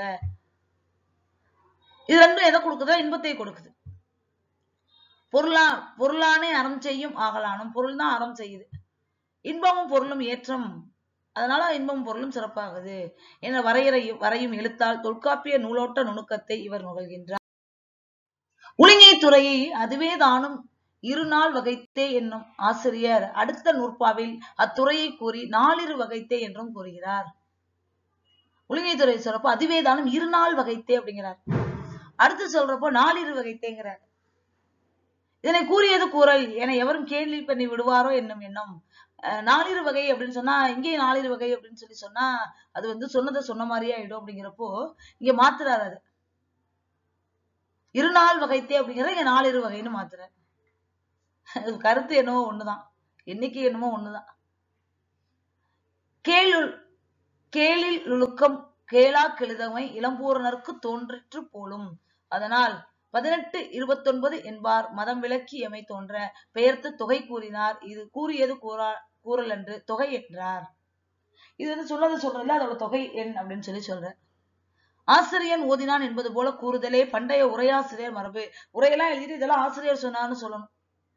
இது ரெண்டும் எதை கொடுக்குதோ இன்பத்தை கொடுக்குது பொருளா பொருளானே அறம் செய்யும் ஆகலானும் பொருள் தான் அறம் செய்யுது இன்பமும் பொருளும் ஏற்றம் அதனால இன்பமும் பொருளும் சிறப்பாகுது என வரையறை வரையும் எழுத்தால் தொல்காப்பிய நூலோட்ட நுணுக்கத்தை இவர் நுகர்கின்றார் உளிங்கை துறையை அதுவே தானும் இருநாள் வகைத்தே என்னும் ஆசிரியர் அடுத்த நூற்பாவில் அத்துறையை கூறி நாளிரு வகைத்தே என்றும் கூறுகிறார் உளிங்கைத்துறை சொல்றப்போ அதுவே தானும் இருநாள் வகைத்தே அப்படிங்கிறார் அடுத்து சொல்றப்போ நாளிரு வகைத்தேங்கிறார் இதனை கூறியது கூறல் என எவரும் கேள்வி பண்ணி விடுவாரோ என்னும் எண்ணம் அஹ் நாளிரு வகை அப்படின்னு சொன்னா இங்கே நாளிரு வகை அப்படின்னு சொல்லி சொன்னா அது வந்து சொன்னதை சொன்ன மாதிரியே ஆயிடும் அப்படிங்கிறப்போ இங்க மாத்துறாரு அது இருநாள் வகைத்தே அப்படிங்கிறத இங்க நாளிரு வகைன்னு மாத்துறாரு அது கருத்து என்னவோ ஒண்ணுதான் எண்ணிக்கை என்னமோ ஒண்ணுதான் கேளுள் கேளில் நுணுக்கம் கேளா கெழுதமை இளம்பூரணர்க்கு தோன்றிற்று போலும் அதனால் பதினெட்டு இருபத்தொன்பது என்பார் மதம் விளக்கி எமை தோன்ற பெயர்த்து தொகை கூறினார் இது கூறியது கூறா கூறல் என்று தொகை என்றார் இது வந்து சொன்னது சொல்றதுல அதோட தொகை எண் அப்படின்னு சொல்லி சொல்ற ஆசிரியன் ஓதினான் என்பது போல கூறுதலே பண்டைய உரையாசிரியர் மரபு உரையெல்லாம் எழுதிட்டு இதெல்லாம் ஆசிரியர் சொன்னான்னு சொல்லணும்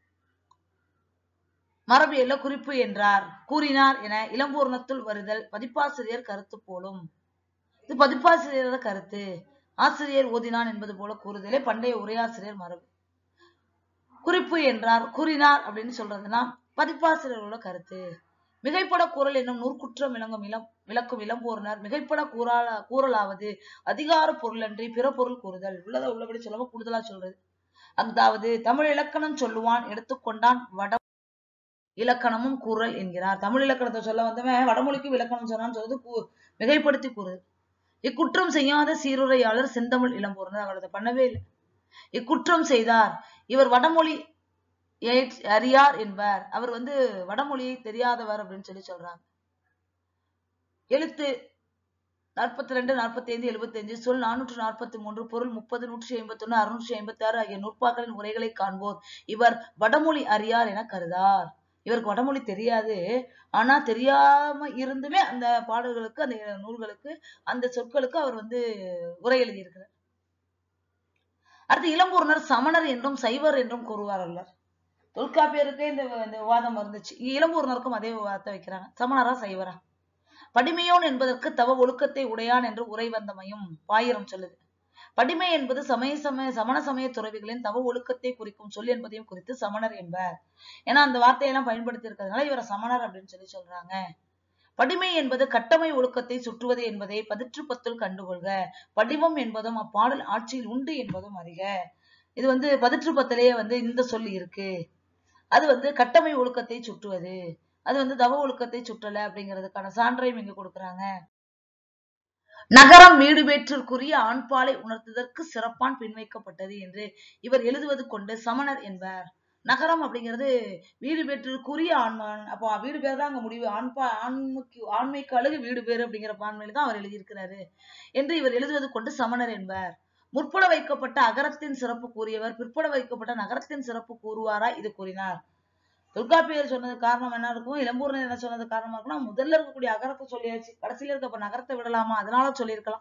மரபியல்ல குறிப்பு என்றார் கூறினார் என இளம்பூர்ணத்துள் வருதல் பதிப்பாசிரியர் கருத்து போலும் இது பதிப்பாசிரியரோட கருத்து ஆசிரியர் ஓதினான் என்பது போல கூறுதலே பண்டைய உரையாசிரியர் மரபு குறிப்பு என்றார் கூறினார் அப்படின்னு சொல்றதுன்னா பதிப்பாசிரியரோட கருத்து மிகைப்பட கூறல் என்னும் நூற்குற்றம் விளங்கும் இளம் விளக்கும் இளம்பூர்ணர் மிகைப்பட கூறால கூறலாவது அதிகார பொருளன்றி பிற பொருள் கூறுதல் உள்ளதை உள்ளபடி சொல்லாம கூடுதலா சொல்றது அதாவது தமிழ் இலக்கணம் சொல்லுவான் எடுத்துக்கொண்டான் வட இலக்கணமும் கூறல் என்கிறார் தமிழ் இலக்கணத்தை சொல்ல வந்தவன் வடமொழிக்கு இலக்கணம் சொன்னான்னு சொல்றது கூ மிகைப்படுத்தி கூறுது இக்குற்றம் செய்யாத சீருரையாளர் செந்தமிழ் இளம்பூர்ணர் அவர் அதை பண்ணவே இல்லை இக்குற்றம் செய்தார் இவர் வடமொழி ஏற்- அறியார் என்பார் அவர் வந்து வடமொழியை தெரியாதவர் அப்படின்னு சொல்லி சொல்றாங்க எழுத்து நாற்பத்தி ரெண்டு நாற்பத்தி ஐந்து எழுபத்தி அஞ்சு சொல் நானூற்று நாற்பத்தி மூன்று பொருள் முப்பது நூற்றி ஐம்பத்தி ஒண்ணு அறுநூற்றி ஐம்பத்தி ஆறு ஆகிய நூற்பாக்களின் உரைகளை காண்போர் இவர் வடமொழி அறியார் என கருதார் இவருக்கு வடமொழி தெரியாது ஆனா தெரியாம இருந்துமே அந்த பாடல்களுக்கு அந்த நூல்களுக்கு அந்த சொற்களுக்கு அவர் வந்து உரை எழுதியிருக்கிறார் அடுத்து இளம்பூர்ணர் சமணர் என்றும் சைவர் என்றும் கூறுவார் அல்லர் தொல்காப்பியருக்கு இந்த இந்த விவாதம் இருந்துச்சு இங்க இளம்பூர்ணருக்கும் அதே விவாதத்தை வைக்கிறாங்க சமணரா சைவரா படிமையோன் என்பதற்கு தவ ஒழுக்கத்தை உடையான் என்று உரை வந்தமையும் பாயிரம் சொல்லுது படிமை என்பது சமய சமய சமண சமய துறவிகளின் தவ ஒழுக்கத்தை குறிக்கும் சொல் என்பதையும் குறித்து சமணர் என்பர் ஏன்னா அந்த வார்த்தையெல்லாம் பயன்படுத்தி இருக்கிறதுனால இவரை சமணர் அப்படின்னு சொல்லி சொல்றாங்க படிமை என்பது கட்டமை ஒழுக்கத்தை சுற்றுவது என்பதை பதிற்று பத்துள் கண்டுகொள்க படிமம் என்பதும் அப்பாடல் ஆட்சியில் உண்டு என்பதும் அறிக இது வந்து பதிற்று பத்திலேயே வந்து இந்த சொல் இருக்கு அது வந்து கட்டமை ஒழுக்கத்தை சுற்றுவது அது வந்து தவ ஒழுக்கத்தை சுற்றல அப்படிங்கிறதுக்கான சான்றையும் இங்க கொடுக்குறாங்க நகரம் வீடு வேற்றிற்குரிய ஆண்பாலை உணர்த்துவதற்கு சிறப்பான் பின்வைக்கப்பட்டது என்று இவர் எழுதுவது கொண்டு சமணர் என்பார் நகரம் அப்படிங்கிறது வீடு பேற்றிற்குரிய ஆண்மான் அப்போ வீடு பேர் தான் அங்க முடிவு ஆண்பா ஆண்மைக்கு ஆண்மைக்கு அழகு வீடு பேர் அப்படிங்கிற பான்மையில தான் அவர் எழுதியிருக்கிறாரு என்று இவர் எழுதுவது கொண்டு சமணர் என்பார் முற்பட வைக்கப்பட்ட அகரத்தின் சிறப்பு கூறியவர் பிற்பட வைக்கப்பட்ட நகரத்தின் சிறப்பு கூறுவாரா இது கூறினார் தொல்காப்பியர் சொன்னது காரணம் என்ன இருக்கும் இளம்பூர்ணர் என்ன சொன்னது காரணமா இருக்கும்னா முதல்ல இருக்கக்கூடிய அகரத்தை சொல்லியாச்சு கடைசியில இருக்க அப்ப நகரத்தை விடலாமா அதனால சொல்லியிருக்கலாம்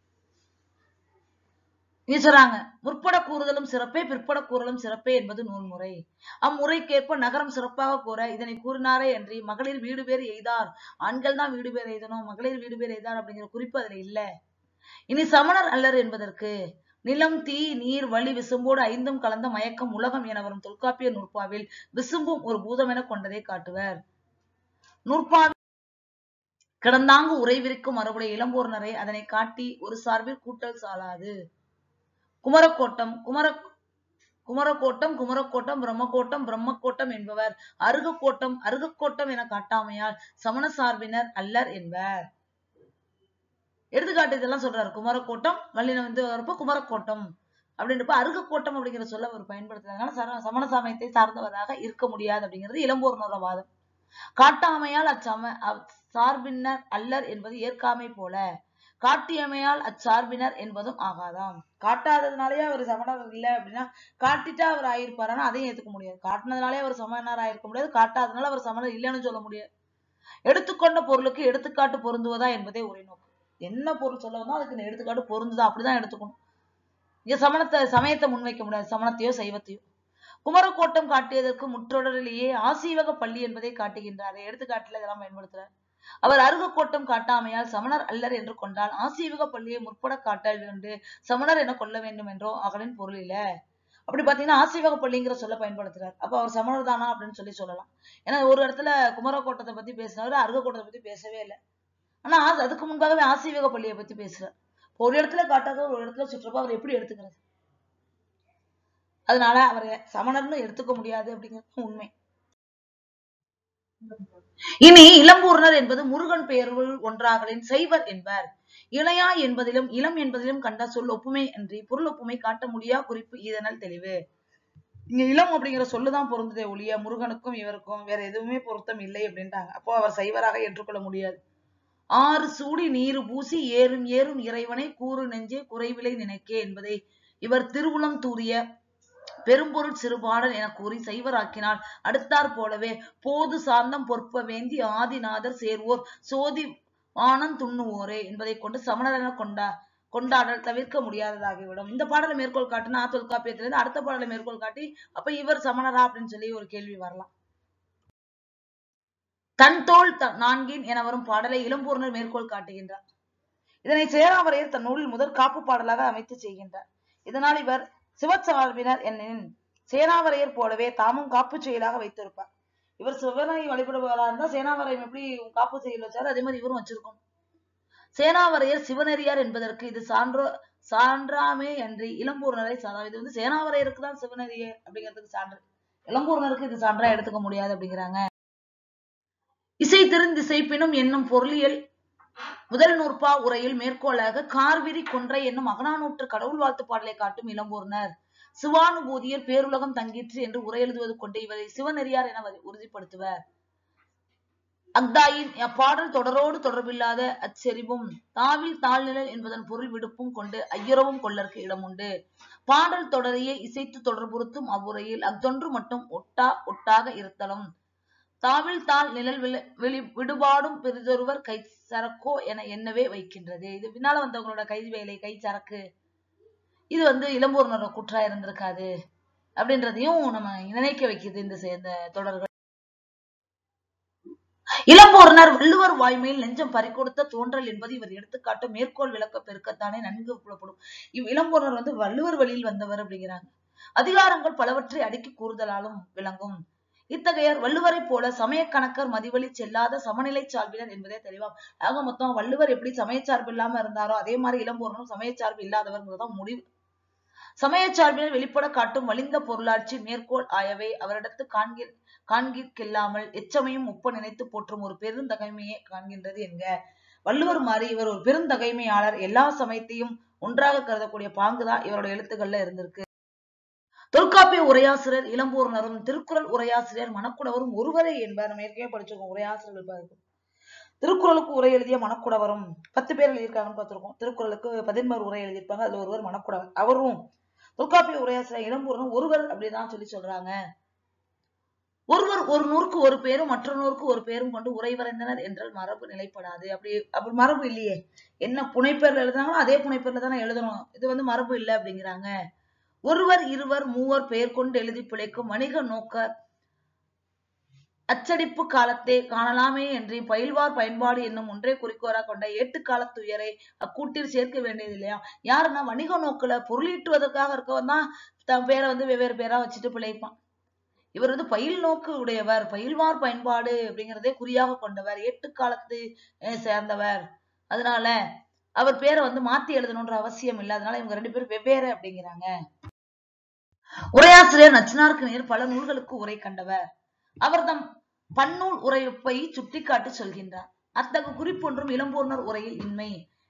இங்க சொல்றாங்க முற்பட கூறுதலும் சிறப்பே பிற்பட கூறலும் சிறப்பே என்பது நூல்முறை அம்முறைக்கேற்ப நகரம் சிறப்பாக கூற இதனை கூறினாரே அன்றி மகளிர் வீடு பேர் எய்தார் ஆண்கள் தான் வீடு பேர் எய்தணும் மகளிர் வீடு பேர் எய்தார் அப்படிங்கிற குறிப்பு அதுல இல்ல இனி சமணர் அல்லர் என்பதற்கு நிலம் தீ நீர் வழி விசும்போடு ஐந்தும் கலந்த மயக்கம் உலகம் என வரும் தொல்காப்பிய நூற்பாவில் விசும்பும் ஒரு பூதம் என கொண்டதை காட்டுவர் நூற்பாவில் கிடந்தாங்கு உறைவிருக்கும் மறுபடிய இளம்பூர்ணரை அதனை காட்டி ஒரு சார்பில் கூட்டல் சாலாது குமரக்கோட்டம் குமர குமரக்கோட்டம் குமரக்கோட்டம் பிரம்மக்கோட்டம் பிரம்மக்கோட்டம் என்பவர் அருகக்கோட்டம் அருகக்கோட்டம் என காட்டாமையால் சமண சார்பினர் அல்லர் என்பர் எடுத்துக்காட்டு இதெல்லாம் சொல்றாரு குமரக்கோட்டம் வள்ளின வந்து வரப்போ குமரக்கோட்டம் அப்படின்றப்ப அருகக்கோட்டம் அப்படிங்கிற சொல்ல அவர் பயன்படுத்துறதுனால சர- சமண சமயத்தை சார்ந்தவராக இருக்க முடியாது அப்படிங்கிறது இளம்பூர்ணரோட வாதம் காட்டாமையால் அச்சம அவ் சார்பின்னர் அல்லர் என்பது ஏற்காமை போல காட்டியமையால் அச்சார்பினர் என்பதும் ஆகாதாம் காட்டாததுனாலயே அவர் சமணர் இல்ல அப்படின்னா காட்டிட்டா அவர் ஆயிருப்பாருன்னா அதையும் ஏத்துக்க முடியாது காட்டினதுனாலே அவர் சமணர் ஆயிருக்க முடியாது காட்டாததுனால அவர் சமணர் இல்லைன்னு சொல்ல முடியாது எடுத்துக்கொண்ட பொருளுக்கு எடுத்துக்காட்டு பொருந்துவதா என்பதே உரை நோக்கு என்ன பொருள் சொல்ல வந்தோ அதுக்கு இந்த எடுத்துக்காட்டு பொருந்துதா அப்படிதான் எடுத்துக்கணும் இங்க சமணத்தை சமயத்தை முன்வைக்க முடியாது சமணத்தையோ சைவத்தையோ குமரக்கோட்டம் காட்டியதற்கு முற்றொடரிலேயே ஆசீவக பள்ளி என்பதை காட்டுகின்றார் எடுத்துக்காட்டுல இதெல்லாம் பயன்படுத்துறார் அவர் அருகக்கோட்டம் காட்டாமையால் சமணர் அல்லர் என்று கொண்டால் ஆசீவக பள்ளியை முற்பட காட்டல் வேண்டு சமணர் என கொள்ள வேண்டும் என்றோ அகலின் பொருள் இல்ல அப்படி பாத்தீங்கன்னா ஆசீவக பள்ளிங்கிற சொல்ல பயன்படுத்துறார் அப்ப அவர் சமணர் தானா அப்படின்னு சொல்லி சொல்லலாம் ஏன்னா ஒரு இடத்துல குமரக்கோட்டத்தை பத்தி பேசினவர் அருகக்கோட்டத்தை பத்தி பேசவே இல்லை ஆனா அது- அதுக்கு முன்பாகவே ஆசீவக பள்ளியை பத்தி பேசுறார் இப்ப ஒரு இடத்துல காட்டாத ஒரு இடத்துல சுற்றப்ப அவர் எப்படி எடுத்துக்கிறது அதனால அவரை சமணர்னு எடுத்துக்க முடியாது அப்படிங்கிறது உண்மை இனி இளம்பூர்ணர் என்பது முருகன் பெயருள் ஒன்றாகலின் செய்வர் என்பர் இளையா என்பதிலும் இளம் என்பதிலும் கண்ட சொல் ஒப்புமை அன்றி பொருள் ஒப்புமை காட்ட முடியா குறிப்பு இதனால் தெளிவு இங்க இளம் அப்படிங்கிற சொல்லுதான் பொருந்ததே ஒழிய முருகனுக்கும் இவருக்கும் வேற எதுவுமே பொருத்தம் இல்லை அப்படின்ட்டாங்க அப்போ அவர் சைவராக ஏற்றுக்கொள்ள முடியாது ஆறு சூடி நீரு பூசி ஏறும் ஏறும் இறைவனை கூறு நெஞ்சே குறைவிலை நினைக்கே என்பதை இவர் திருவுளம் தூரிய பெரும்பொருள் சிறுபாடல் என கூறி செய்வராக்கினால் அடுத்தாற் போலவே போது சார்ந்தம் பொற்ப வேந்தி ஆதிநாதர் சேர்வோர் சோதி ஆனந்த் துண்ணுவோரே என்பதை கொண்டு சமணரென கொண்டா கொண்டாடல் தவிர்க்க முடியாததாகிவிடும் இந்த பாடலை மேற்கோள் காட்டினா தொல்காப்பியத்திலிருந்து அடுத்த பாடலை மேற்கோள் காட்டி அப்ப இவர் சமணரா அப்படின்னு சொல்லி ஒரு கேள்வி வரலாம் தன் தோள் த- நான்கின் என வரும் பாடலை இளம்பூர்ணர் மேற்கோள் காட்டுகின்றார் இதனை சேராவரையர் தன் நூலில் முதற் காப்பு பாடலாக அமைத்து செய்கின்றார் இதனால் இவர் சிவச்சார்பினர் என்னின் சேனாவரையர் போலவே தாமும் காப்பு செயலாக வைத்திருப்பார் இவர் சிவனை வழிபடுபவரா இருந்தா சேனாவரையம் எப்படி காப்பு செயல் வச்சாரு அதே மாதிரி இவரும் வச்சிருக்கணும் சேனாவரையர் சிவனெறியார் என்பதற்கு இது சான்றோ சான்றாமே அன்றி இளம்பூர்ணரை சாரா இது வந்து சேனாவரையருக்கு தான் சிவனெறியர் அப்படிங்கிறதுக்கு சான்று இளம்பூர்ணருக்கு இது சான்றா எடுத்துக்க முடியாது அப்படிங்கிறாங்க இசை திருந்திசைப்பினும் என்னும் பொருளியல் முதல் நூற்பா உரையில் மேற்கோளாக கார்விரி கொன்றை என்னும் அகநானூற்று கடவுள் வாழ்த்து பாடலை காட்டும் இளம்பூர்ணர் சிவானுபூதியர் பேருலகம் தங்கிற்று என்று உரை எழுதுவது கொண்டு இவரை சிவனெறியார் என வரி- உறுதிப்படுத்துவர் அக்தாயின் அப்பாடல் தொடரோடு தொடர்பில்லாத அச்செறிவும் தாவில் தாழ்நிழல் என்பதன் பொருள் விடுப்பும் கொண்டு ஐயுறவும் கொள்ளற்கு இடமுண்டு பாடல் தொடரையே இசைத்து தொடர்புறுத்தும் அவ்வுரையில் அத்தொன்று மட்டும் ஒட்டா ஒட்டாக இருத்தலும் தாவில் தாழ் நிழல் விழ- வெளி விடுபாடும் பெரிதொருவர் கை சரக்கோ என எண்ணவே வைக்கின்றது இது பின்னால வந்தவங்களோட கை வேலை கை சரக்கு இது வந்து இளம்பூர்ணரோட குற்றா இருந்திருக்காது அப்படின்றதையும் நம்ம நினைக்க வைக்குது இந்த செ- இந்த தொடர்கள் இளம்பூர்ணர் வள்ளுவர் வாய்மையில் நெஞ்சம் பறிகொடுத்த தோன்றல் என்பது இவர் எடுத்துக்காட்டும் மேற்கோள் விளக்க பெருக்கத்தானே நன்கு புலப்படும் இவ் இளம்பூர்ணர் வந்து வள்ளுவர் வழியில் வந்தவர் அப்படிங்கிறாங்க அதிகாரங்கள் பலவற்றை அடுக்கி கூறுதலாலும் விளங்கும் இத்தகையர் வள்ளுவரைப் போல சமய கணக்கர் மதிவழி செல்லாத சமநிலை சார்பினர் என்பதே தெளிவாம் ஆக மொத்தம் வள்ளுவர் எப்படி சமயச்சார்பு இல்லாம இருந்தாரோ அதே மாதிரி இளம்பூர்ணரும் சமயச்சார்பு இல்லாதவர்ங்கிறதான் முடிவு சமயச்சார்பினர் வெளிப்பட காட்டும் வலிந்த பொருளாட்சி மேற்கோள் ஆயவை அவரிடத்து காண்கிற காண்கிற்கில்லாமல் எச்சமையும் ஒப்ப நினைத்து போற்றும் ஒரு பெருந்தகைமையை காண்கின்றது என்க வள்ளுவர் மாதிரி இவர் ஒரு பெருந்தகைமையாளர் எல்லா சமயத்தையும் ஒன்றாக கருதக்கூடிய பாங்குதான் இவரோட எழுத்துக்கள்ல இருந்திருக்கு தொல்காப்பிய உரையாசிரியர் இளம்பூர்ணரும் திருக்குறள் உரையாசிரியர் மணக்குடவரும் ஒருவரே என்பார் நம்ம ஏற்கனவே படிச்சிருக்கோம் உரையாசிரியர்கள் பார்க்கும் திருக்குறளுக்கு உரை எழுதிய மணக்குடவரும் பத்து பேர் எழுதியிருக்காங்கன்னு பார்த்திருக்கோம் திருக்குறளுக்கு பதின்மர் உரை எழுதியிருப்பாங்க அதுல ஒருவர் மணக்குடவர் அவரும் தொல்காப்பிய உரையாசிரியர் இளம்பூர்ணம் ஒருவர் அப்படிதான் சொல்லி சொல்றாங்க ஒருவர் ஒரு நூறுக்கு ஒரு பேரும் மற்ற நூறுக்கு ஒரு பேரும் கொண்டு உரை வரைந்தனர் என்றால் மரபு நிலைப்படாது அப்படி அப்படி மரபு இல்லையே என்ன புனைப்பேர்ல எழுதுனாங்களோ அதே புனைப்பேர்ல தானே எழுதணும் இது வந்து மரபு இல்லை அப்படிங்கிறாங்க ஒருவர் இருவர் மூவர் பெயர் கொண்டு எழுதி பிழைக்கும் வணிக நோக்க அச்சடிப்பு காலத்தே காணலாமே என்று பயில்வார் பயன்பாடு என்னும் ஒன்றே குறிக்கோரா கொண்ட ஏட்டுக்காலத்துயரை அக்கூட்டில் சேர்க்க வேண்டியது இல்லையா யாருன்னா வணிக நோக்குல பொருளீட்டுவதற்காக இருக்கவன் தான் தன் பேரை வந்து வெவ்வேறு பேரா வச்சுட்டு பிழைப்பான் இவர் வந்து பயில் நோக்கு உடையவர் பயில்வார் பயன்பாடு அப்படிங்கிறதே குறியாக கொண்டவர் ஏட்டுக்காலத்து அஹ், சேர்ந்தவர் அதனால அவர் பேரை வந்து மாத்தி எழுதணுன்ற அவசியம் இல்லை அதனால இவங்க ரெண்டு பேரும் வெவ்வேறு அப்படிங்கிறாங்க உரையாசிரியர் நச்சினாருக்கு நேர் பல நூல்களுக்கு உரை கண்டவர் அவர் தம் பன்னூல் உரைப்பை சுட்டிக்காட்டி சொல்கின்றார் அத்தகு குறிப்பொன்றும் இளம்பூர்ணர் உரையில் இன்மை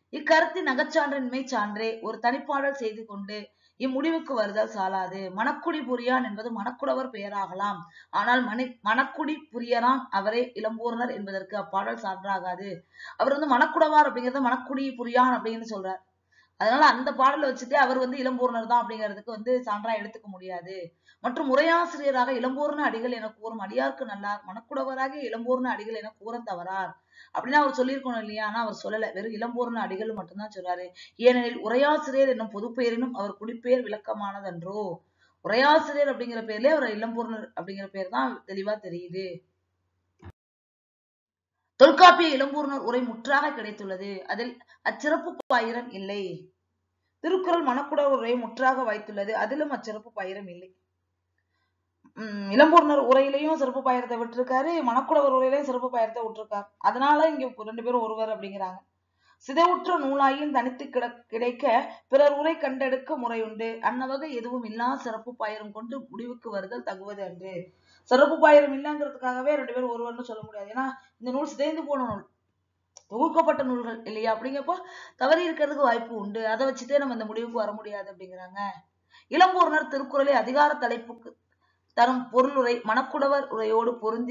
இக்கருத்தின் அகச்சான்றின்மை சான்றே ஒரு தனிப்பாடல் செய்து கொண்டு இம்முடிவுக்கு வருதல் சாலாது மணக்குடி புரியான் என்பது மணக்குடவர் பெயராகலாம் ஆனால் மணி மணக்குடி புரியரான் அவரே இளம்பூர்ணர் என்பதற்கு அப்பாடல் சான்றாகாது அவர் வந்து மணக்குடவார் அப்படிங்கறத மணக்குடி புரியான் அப்படின்னு சொல்றார் அதனால அந்த பாடலை வச்சுட்டு அவர் வந்து இளம்பூர்ணர் தான் அப்படிங்கிறதுக்கு வந்து சான்றா எடுத்துக்க முடியாது மற்றும் உரையாசிரியராக இளம்பூர்ண அடிகள் என கூறும் அடியார்க்கு நல்லார் மணக்குடவராக இளம்பூர்ண அடிகள் என கூற தவறார் அப்படின்னு அவர் சொல்லியிருக்கணும் இல்லையா ஆனா அவர் சொல்லல வெறும் இளம்பூர்ண அடிகள் மட்டும்தான் சொல்றாரு ஏனெனில் உரையாசிரியர் என்னும் பொதுப்பெயரினும் அவர் குடிப்பெயர் விளக்கமானதன்றோ உரையாசிரியர் அப்படிங்கிற பேர்லயே அவர் இளம்பூர்ணர் அப்படிங்கிற பேர் தான் தெளிவா தெரியுது தொல்காப்பிய இளம்பூர்ணர் உரை முற்றாக கிடைத்துள்ளது அதில் அச்சிறப்பு பாயிரம் இல்லை திருக்குறள் மணக்குட உரை முற்றாக வாய்த்துள்ளது அதிலும் அச்சிறப்பு பாயிரம் இல்லை உம் இளம்பூர்ணர் உரையிலையும் சிறப்பு பாயிரத்தை விட்டிருக்காரு மணக்குடவர் உரையிலையும் சிறப்பு பாயிரத்தை விட்டிருக்காரு அதனால இங்க ரெண்டு பேரும் ஒருவர் அப்படிங்கிறாங்க சிதைவுற்ற நூலாயின் தனித்து கிட கிடைக்க பிறர் உரை கண்டெடுக்க முறையுண்டு அன்னவகை எதுவும் இல்லா சிறப்பு பாயிரம் கொண்டு முடிவுக்கு வருதல் தகுவது அன்று சிறப்பு பாயிரம் இல்லைங்கிறதுக்காகவே ரெண்டு பேரும் ஒருவர்னு சொல்ல முடியாது ஏன்னா இந்த நூல் சிதைந்து போன நூல் தொகுக்கப்பட்ட நூல்கள் இல்லையா அப்படிங்கப்போ தவறி இருக்கிறதுக்கு வாய்ப்பு உண்டு அதை வச்சுட்டே நம்ம இந்த முடிவுக்கு வர முடியாது அப்படிங்கிறாங்க இளம்பூர்ணர் திருக்குறளை அதிகார தலைப்புக்கு தரும் பொருளுரை மணக்குடவர் உரையோடு பொருந்தி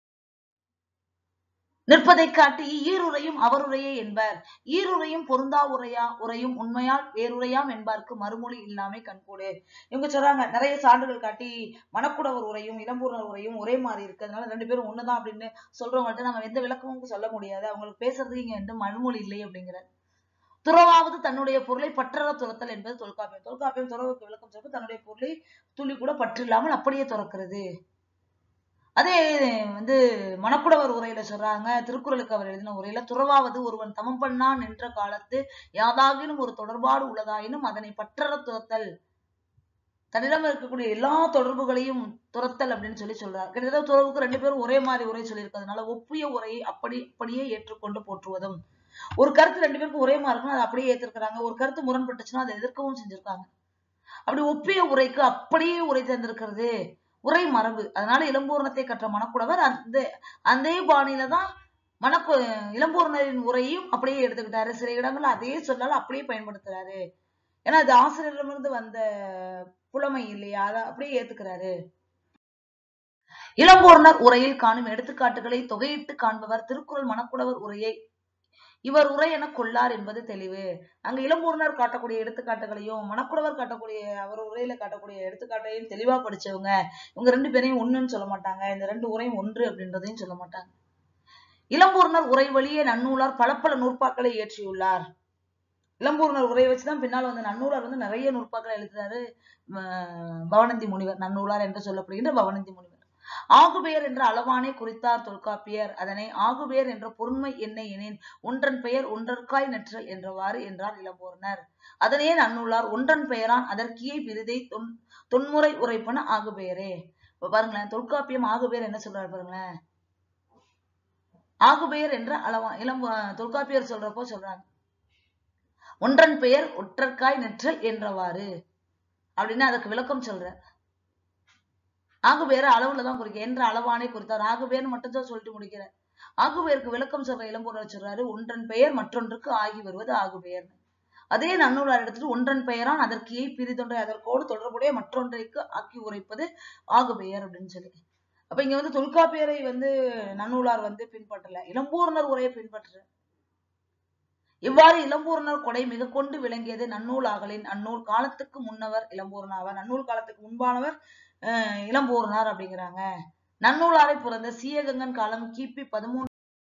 நிற்பதைக் காட்டி ஈருரையும் அவருரையே என்பர் ஈருரையும் பொருந்தா உரையா உரையும் உண்மையால் வேறுரையாம் என்பார்க்கு மறுமொழி இல்லாமை கண்கூடு இவங்க சொல்றாங்க நிறைய சான்றுகள் காட்டி மணக்குடவர் உரையும் இளம்பூர்ணர் உரையும் ஒரே மாதிரி இருக்கு அதனால ரெண்டு பேரும் ஒண்ணுதான் அப்படின்னு சொல்றவங்கள்ட்ட நம்ம எந்த விளக்கமும் சொல்ல முடியாது அவங்களுக்கு பேசுறதுக்கு இங்க எந்த மறுமொழி இல்லை அப்படிங்கிறார் துறவாவது தன்னுடைய பொருளை பற்றற துரத்தல் என்பது தொல்காப்பியம் தொல்காப்பியம் துறவுக்கு விளக்கம் சொல்றது தன்னுடைய பொருளை துளி கூட பற்று இல்லாமல் அப்படியே துறக்கிறது அதே வந்து மணக்குடவர் உரையில சொல்றாங்க திருக்குறளுக்கு அவர் எழுதின உரையில துறவாவது ஒருவன் தமம் பண்ணான் நின்ற காலத்து யாதாகினும் ஒரு தொடர்பாடு உள்ளதாயினும் அதனை பற்றற துரத்தல் தன்னிடம் இருக்கக்கூடிய எல்லா தொடர்புகளையும் துரத்தல் அப்படின்னு சொல்லி சொல்றார் கிட்டத்தட்ட துறவுக்கு ரெண்டு பேரும் ஒரே மாதிரி உரை சொல்லியிருக்கிறதுனால ஒப்பிய உரையை அப்படி அப்படியே ஏற்றுக்கொண்டு போற்றுவதும் ஒரு கருத்து ரெண்டு பேருக்கும் ஒரே மாதிரி இருக்குன்னா அதை அப்படியே ஏத்திருக்கிறாங்க ஒரு கருத்து முரண்பட்டுச்சுன்னா அதை எதிர்க்கவும் செஞ்சிருக்காங்க அப்படி ஒப்பிய உரைக்கு அப்படியே உரை தந்திருக்கிறது உரை மரபு அதனால இளம்பூர்ணத்தை கற்ற மணக்குடவர் அந்த அதே பாணியில தான் மணக்கு இளம்பூர்ணரின் உரையும் அப்படியே எடுத்துக்கிட்டாரு சில இடங்கள்ல அதே சொல்லால அப்படியே பயன்படுத்துறாரு ஏன்னா அது ஆசிரியரிடமிருந்து வந்த புலமை இல்லையா அதை அப்படியே ஏத்துக்கிறாரு இளம்பூர்ணர் உரையில் காணும் எடுத்துக்காட்டுகளை தொகையிட்டு காண்பவர் திருக்குறள் மணக்குடவர் உரையை இவர் உரை என கொள்ளார் என்பது தெளிவு அங்க இளம்பூர்ணர் காட்டக்கூடிய எடுத்துக்காட்டுகளையும் மணக்குடவர் காட்டக்கூடிய அவர் உரையில காட்டக்கூடிய எடுத்துக்காட்டையும் தெளிவா படிச்சவங்க இவங்க ரெண்டு பேரையும் ஒண்ணுன்னு சொல்ல மாட்டாங்க இந்த ரெண்டு உரையும் ஒன்று அப்படின்றதையும் சொல்ல மாட்டாங்க இளம்பூர்ணர் உரை வழியே நன்னூலார் பல பல நூற்பாக்களை இயற்றியுள்ளார் இளம்பூர்ணர் உரையை வச்சுதான் பின்னால் வந்து நன்னூலார் வந்து நிறைய நூற்பாக்களை எழுதுறாரு அஹ் பவனந்தி முனிவர் நன்னூலார் என்று சொல்லப்படுகின்ற பவனந்தி முனிவர் ஆகுபெயர் என்ற அளவானை குறித்தார் தொல்காப்பியர் அதனை ஆகுபெயர் என்ற பொருண்மை என்ன எனின் ஒன்றன் பெயர் ஒன்றற்காய் நற்றல் என்றவாறு என்றார் இளம்பூர்ணர் அதனே நன்னூலார் ஒன்றன் பெயரான் அதற்கியை பிரிதை தொன் தொன்முறை உரைப்பன ஆகுபெயரே இப்ப பாருங்களேன் தொல்காப்பியம் ஆகுபெயர் என்ன சொல்றாரு பாருங்களேன் ஆகுபெயர் என்ற அளவா இளம் தொல்காப்பியர் சொல்றப்போ சொல்றாங்க ஒன்றன் பெயர் ஒற்றற்காய் நெற்றல் என்றவாறு அப்படின்னு அதுக்கு விளக்கம் சொல்ற ஆகுபேர அளவுல தான் குறிக்க என்ற அளவானே குறித்தார் ஆகுபேர் மட்டும் தான் சொல்லிட்டு முடிக்கிற ஆகுபேருக்கு விளக்கம் சொல்ற இளம்பூரர் சொல்றாரு ஒன்றன் பெயர் மற்றொன்றுக்கு ஆகி வருவது ஆகுபெயர் அதே நன்னூலார் எடுத்துட்டு ஒன்றன் பெயரான் அதற்கு ஏய் பிரிதொன்றை அதற்கோடு தொடர்புடைய மற்றொன்றைக்கு ஆக்கி உரைப்பது ஆகுபெயர் அப்படின்னு சொல்லி அப்ப இங்க வந்து தொல்காப்பியரை வந்து நன்னூலார் வந்து பின்பற்றல இளம்பூர்ணர் உரையை பின்பற்ற இவ்வாறு இளம்பூர்ணர் கொடை மிக கொண்டு விளங்கியது நன்னூலாகலின் அந்நூல் காலத்துக்கு முன்னவர் இளம்பூர்ணாவர் நன்னூல் காலத்துக்கு முன்பானவர் அஹ் இளம்பூர்ணார் அப்படிங்கிறாங்க நன்னூலாரை பிறந்த சீயகங்கன் காலம் கிபி பதிமூன்று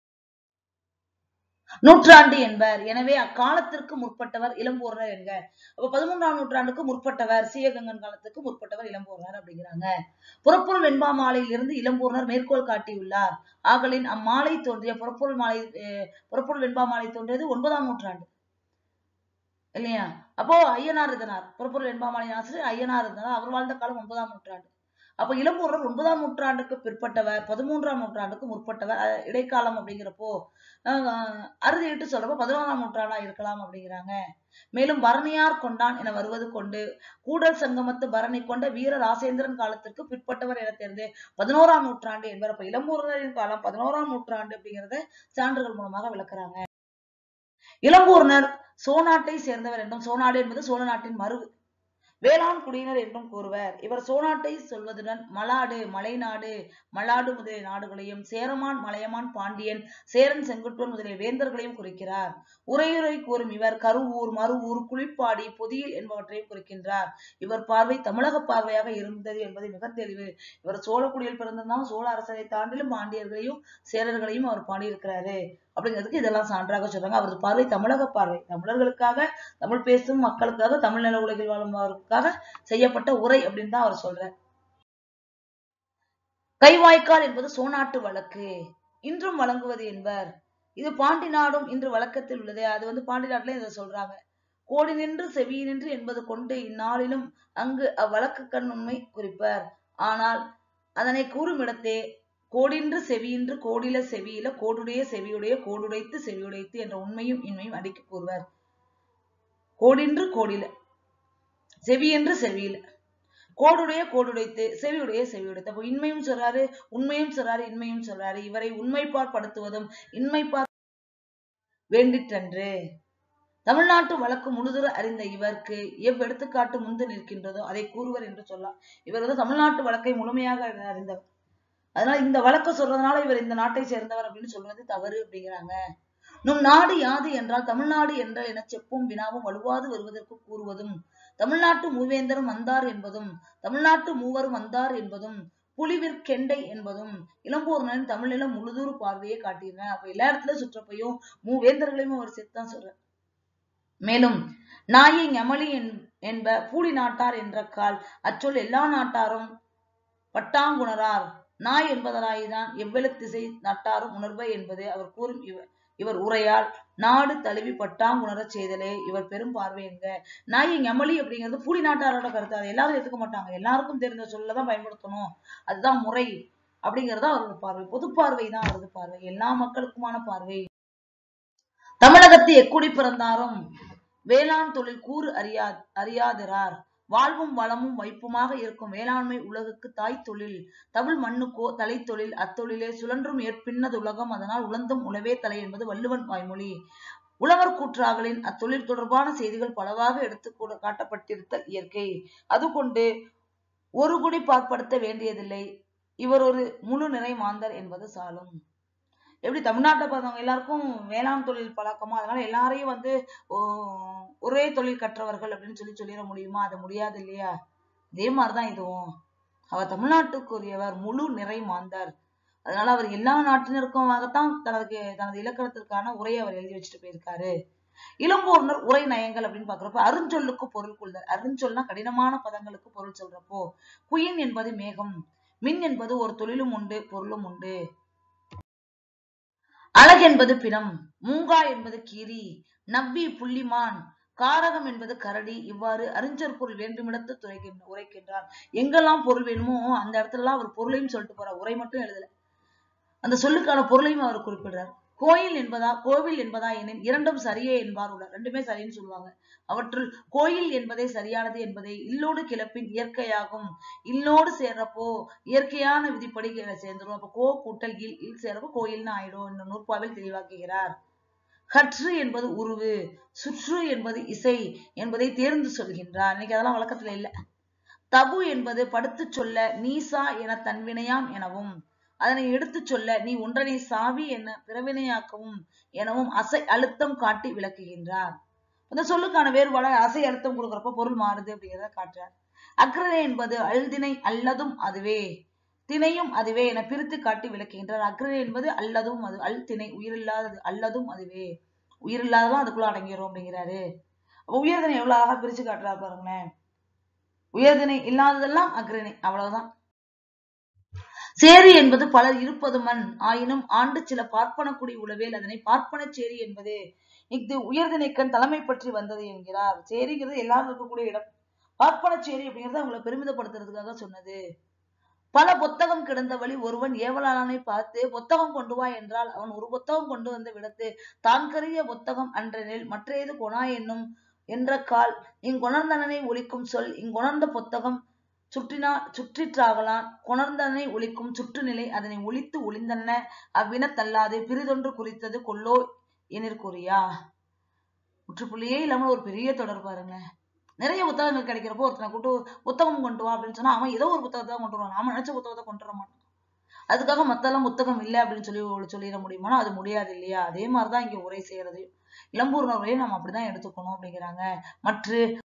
நூற்றாண்டு என்பர் எனவே அக்காலத்திற்கு முற்பட்டவர் இளம்பூர்ணர் என்க அப்ப பதிமூன்றாம் நூற்றாண்டுக்கு முற்பட்டவர் சீயகங்கன் காலத்துக்கு முற்பட்டவர் இளம்பூர்ணர் அப்படிங்கிறாங்க புறப்பொருள் வெண்பா மாலையில் இருந்து இளம்பூர்ணர் மேற்கோள் காட்டியுள்ளார் ஆகலின் அம்மாலை தோன்றிய புறப்பொருள் மாலை அஹ் புறப்பொருள் வெண்பா மாலை தோன்றியது ஒன்பதாம் நூற்றாண்டு இல்லையா அப்போ ஐயனார் இதனார் புறப்பொருள் வெண்பாமாலை ஆசிரியர் ஐயனார் இருந்தார் அவர் வாழ்ந்த காலம் ஒன்பதாம் நூற்றாண்டு அப்ப இளம்பூரர் ஒன்பதாம் நூற்றாண்டுக்கு பிற்பட்டவர் பதிமூன்றாம் நூற்றாண்டுக்கு முற்பட்டவர் அஹ் இடைக்காலம் அப்படிங்கிறப்போ அஹ் அறுதிட்டு சொல்றப்போ பதினோராம் நூற்றாண்டா இருக்கலாம் அப்படிங்கிறாங்க மேலும் பரணியார் கொண்டான் என வருவது கொண்டு கூடல் சங்கமத்து பரணி கொண்ட வீர ராசேந்திரன் காலத்திற்கு பிற்பட்டவர் என தெரிந்து பதினோராம் நூற்றாண்டு என்பவர் அப்ப இளம்பூரரின் காலம் பதினோராம் நூற்றாண்டு அப்படிங்கறத சான்றுகள் மூலமாக விளக்குறாங்க இளம்பூர்ணர் சோநாட்டை சேர்ந்தவர் என்றும் சோநாடு என்பது சோழ நாட்டின் மருவு வேளாண் குடியினர் என்றும் கூறுவர் இவர் சோநாட்டை சொல்வதுடன் மலாடு மலைநாடு மலாடு முதலிய நாடுகளையும் சேரமான் மலையமான் பாண்டியன் சேரன் செங்குட்டுவன் முதலிய வேந்தர்களையும் குறிக்கிறார் உரையுரை கூறும் இவர் கருவூர் மருவூர் குளிப்பாடி பொதியில் என்பவற்றையும் குறிக்கின்றார் இவர் பார்வை தமிழக பார்வையாக இருந்தது என்பது மிக தெளிவு இவர் சோழக்குடியில் பிறந்திருந்தாலும் சோழ அரசரை தாண்டிலும் பாண்டியர்களையும் சேரர்களையும் அவர் பாடியிருக்கிறாரு அப்படிங்கிறதுக்கு இதெல்லாம் சான்றாக சொல்றாங்க அவரது பார்வை தமிழக பார்வை தமிழர்களுக்காக தமிழ் பேசும் மக்களுக்காக தமிழ் நில உலகில் வாழும்பவர்களுக்காக செய்யப்பட்ட உரை அப்படின்னு தான் அவர் சொல்றார் கைவாய்க்கால் என்பது சோநாட்டு வழக்கு இன்றும் வழங்குவது என்பர் இது பாண்டி நாடும் இன்று வழக்கத்தில் உள்ளது அது வந்து பாண்டி நாட்டிலே இதை சொல்றாங்க கோடி நின்று செவி நின்று என்பது கொண்டு இந்நாளிலும் அங்கு அவ்வழக்கு கண் உண்மை குறிப்பர் ஆனால் அதனை கூறும் இடத்தே கோடின்று செவியின்று கோடில செவியில கோடுடைய செவியுடைய கோடுடைத்து செவியுடைத்து என்ற உண்மையும் இன்மையும் அடிக்க கூறுவர் கோடின்று கோடில செவியென்று செவியில கோடுடைய கோடுடைத்து செவியுடைய செவியுடைத்து அப்போ இன்மையும் சொல்றாரு உண்மையும் சொல்றாரு இன்மையும் சொல்றாரு இவரை உண்மைப்பார் படுத்துவதும் இன்மைப்பார் வேண்டிற்றன்று தமிழ்நாட்டு வழக்கு முழுதுற அறிந்த இவருக்கு எவ்வெடுத்துக்காட்டு முந்து நிற்கின்றதோ அதை கூறுவர் என்று சொல்லலாம் இவர் வந்து தமிழ்நாட்டு வழக்கை முழுமையாக அறிந்தவர் அதனால இந்த வழக்கு சொல்றதுனால இவர் இந்த நாட்டை சேர்ந்தவர் அப்படின்னு சொல்றது தவறு அப்படிங்கிறாங்க நும் நாடு யாது என்றால் தமிழ்நாடு என்றால் என செப்பும் வினாவும் வலுவாது வருவதற்கு கூறுவதும் தமிழ்நாட்டு மூவேந்தரும் வந்தார் என்பதும் தமிழ்நாட்டு மூவரும் வந்தார் என்பதும் புலிவிற்கெண்டை என்பதும் இளம்பூர்ணன் தமிழ்நிலம் முழுதூர் பார்வையை காட்டியிருந்தேன் அப்ப எல்லா இடத்துல சுற்றப்பையும் மூவேந்தர்களையும் அவர் சேர்த்தான் சொல்ற மேலும் நாயை ஞமலி என்ப பூலி நாட்டார் என்ற கால் அச்சொல் எல்லா நாட்டாரும் பட்டாங்குணரார் நாய் என்பதனாய்தான் எவ்வெழுத்திசை நட்டாரும் உணர்வை என்பது அவர் கூறும் இவர் இவர் உரையால் நாடு தழுவி பட்டாங்குணரச் செய்தலே இவர் பெரும் பார்வை என்க நாயை ஞமலி அப்படிங்கிறது பூலி நாட்டாரோட கருத்து அதை எல்லாரும் எடுத்துக்க மாட்டாங்க எல்லாருக்கும் தெரிந்த சொல்லதான் பயன்படுத்தணும் அதுதான் முறை அப்படிங்கறது அவரோட பார்வை பொது பார்வை தான் அவரது பார்வை எல்லா மக்களுக்குமான பார்வை தமிழகத்து எக்குடி பிறந்தாரும் வேளாண் தொழில் கூறு அறியா அறியாதிரார் வாழ்வும் வளமும் வைப்புமாக இருக்கும் வேளாண்மை உலகுக்கு தாய் தொழில் தமிழ் மண்ணுக்கோ தலைத்தொழில் அத்தொழிலே சுழன்றும் ஏற்பின்னது உலகம் அதனால் உழந்தும் உழவே தலை என்பது வள்ளுவன் வாய்மொழி உழவர் கூற்றாகலின் அத்தொழில் தொடர்பான செய்திகள் பலவாக எடுத்து கூட காட்டப்பட்டிருத்தல் இயற்கை அது கொண்டு ஒரு குடி பாற்படுத்த வேண்டியதில்லை இவர் ஒரு முழு நிறை மாந்தர் என்பது சாலும் எப்படி தமிழ்நாட்டை பார்த்தவங்க எல்லாருக்கும் வேளாண் தொழில் பழக்கமா அதனால எல்லாரையும் வந்து ஓ- ஒரே தொழில் கற்றவர்கள் அப்படின்னு சொல்லி சொல்லிட முடியுமா அது முடியாது இல்லையா இதே மாதிரிதான் இதுவும் அவர் தமிழ்நாட்டுக்குரியவர் முழு நிறை மாந்தர் அதனால அவர் எல்லா நாட்டினருக்குமாகத்தான் தனது தனது இலக்கணத்திற்கான உரையை அவர் எழுதி வச்சுட்டு போயிருக்காரு இளம்பூர்ணர் உரை நயங்கள் அப்படின்னு பாக்குறப்ப அருஞ்சொல்லுக்கு பொருள் கொள்தல் அருஞ்சொல்னா கடினமான பதங்களுக்கு பொருள் சொல்றப்போ குயின் என்பது மேகம் மின் என்பது ஒரு தொழிலும் உண்டு பொருளும் உண்டு அழகென்பது பிணம் மூங்கா என்பது கீரி நவ்வி புள்ளிமான் காரகம் என்பது கரடி இவ்வாறு அறிஞர் பொருள் வேண்டுமிடத்து துறைக்கின்ற உரைக்கின்றார் எங்கெல்லாம் பொருள் வேணுமோ அந்த இடத்துல எல்லாம் அவர் பொருளையும் சொல்லிட்டு போறார் உரை மட்டும் எழுதல அந்த சொல்லுக்கான பொருளையும் அவர் குறிப்பிடுறார் கோயில் என்பதா கோவில் என்பதா எனின் இரண்டும் சரியே என்பார் உள்ள ரெண்டுமே சரின்னு சொல்லுவாங்க அவற்றுள் கோயில் என்பதே சரியானது என்பதை இல்லோடு கிளப்பின் இயற்கையாகும் இல்லோடு சேர்றப்போ இயற்கையான விதிப்படி கீழே சேர்ந்துரும் அப்ப கோ கூட்டல் இல் இல் சேர்றப்போ கோயில்னு ஆயிடும் இந்த நூற்பாவில் தெளிவாக்குகிறார் கற்று என்பது உருவு சுற்று என்பது இசை என்பதை தேர்ந்து சொல்கின்றார் இன்னைக்கு அதெல்லாம் வழக்கத்துல இல்ல தபு என்பது படுத்துச் சொல்ல நீசா என தன்வினையாம் எனவும் அதனை எடுத்துச் சொல்ல நீ ஒன்றனை சாவி என பிறவினையாக்கவும் எனவும் அசை அழுத்தம் காட்டி விளக்குகின்றார் அந்த சொல்லுக்கான வேறுபாடு அசை அழுத்தம் கொடுக்கறப்ப பொருள் மாறுது அப்படிங்கிறத காட்டுறார் அக்ரனை என்பது அல்தினை அல்லதும் அதுவே திணையும் அதுவே என பிரித்து காட்டி விளக்குகின்றார் அக்ரனை என்பது அல்லதும் அது அல் திணை உயிரில்லாதது அல்லதும் அதுவே உயிரில்லாததும் அதுக்குள்ள அடங்கிரும் அப்படிங்கிறாரு அப்ப உயர்திணை எவ்வளவு அழகா பிரிச்சு காட்டுறாரு பாருங்களேன் உயர்திணை இல்லாததெல்லாம் அக்ரணை அவ்வளவுதான் சேரி என்பது பலர் இருப்பது மண் ஆயினும் ஆண்டு சில பார்ப்பன குடி உளவேல் அதனை பார்ப்பன சேரி என்பது இஃது உயர்திணைக்கண் தலைமை பற்றி வந்தது என்கிறார் சேரிங்கிறது எல்லாரும் இருக்கக்கூடிய இடம் பார்ப்பன சேரி அப்படிங்கறது அவங்களை பெருமிதப்படுத்துறதுக்காக சொன்னது பல புத்தகம் கிடந்த வழி ஒருவன் ஏவலாளனை பார்த்து புத்தகம் கொண்டு வா என்றால் அவன் ஒரு புத்தகம் கொண்டு வந்து விடத்து தான் கருதிய புத்தகம் அன்றெனில் மற்றையது கொணா என்னும் என்ற கால் இங்குணர்ந்தனனை ஒலிக்கும் சொல் இங்குணர்ந்த புத்தகம் சுற்றினா சுற்றிற்றாகலான் கொணர்ந்தனை ஒலிக்கும் சுற்றுநிலை அதனை ஒலித்து ஒளிந்தன அவ்வினத்தல்லாது பிறிதொன்று குறித்தது கொல்லோ எனிற்குறியா முற்றுப்புள்ளியே இல்லாம ஒரு பெரிய தொடர் பாருங்களேன் நிறைய புத்தகங்கள் கிடைக்கிறப்போ ஒருத்தனை கூட்டு புத்தகம் கொண்டு வா அப்படின்னு சொன்னா அவன் ஏதோ ஒரு புத்தகத்தை தான் கொண்டு வருவான் நாம நினைச்ச புத்தகத்தை கொண்டு வர மாட்டான் அதுக்காக மத்தெல்லாம் புத்தகம் இல்லை அப்படின்னு சொல்லி சொல்லிட முடியுமானா அது முடியாது இல்லையா அதே மாதிரிதான் இங்க உரை செய்யறது இளம்பூர்ணர் உரையை நம்ம அப்படிதான் எடுத்துக்கணும் அப்படிங்கிறாங்க மற்ற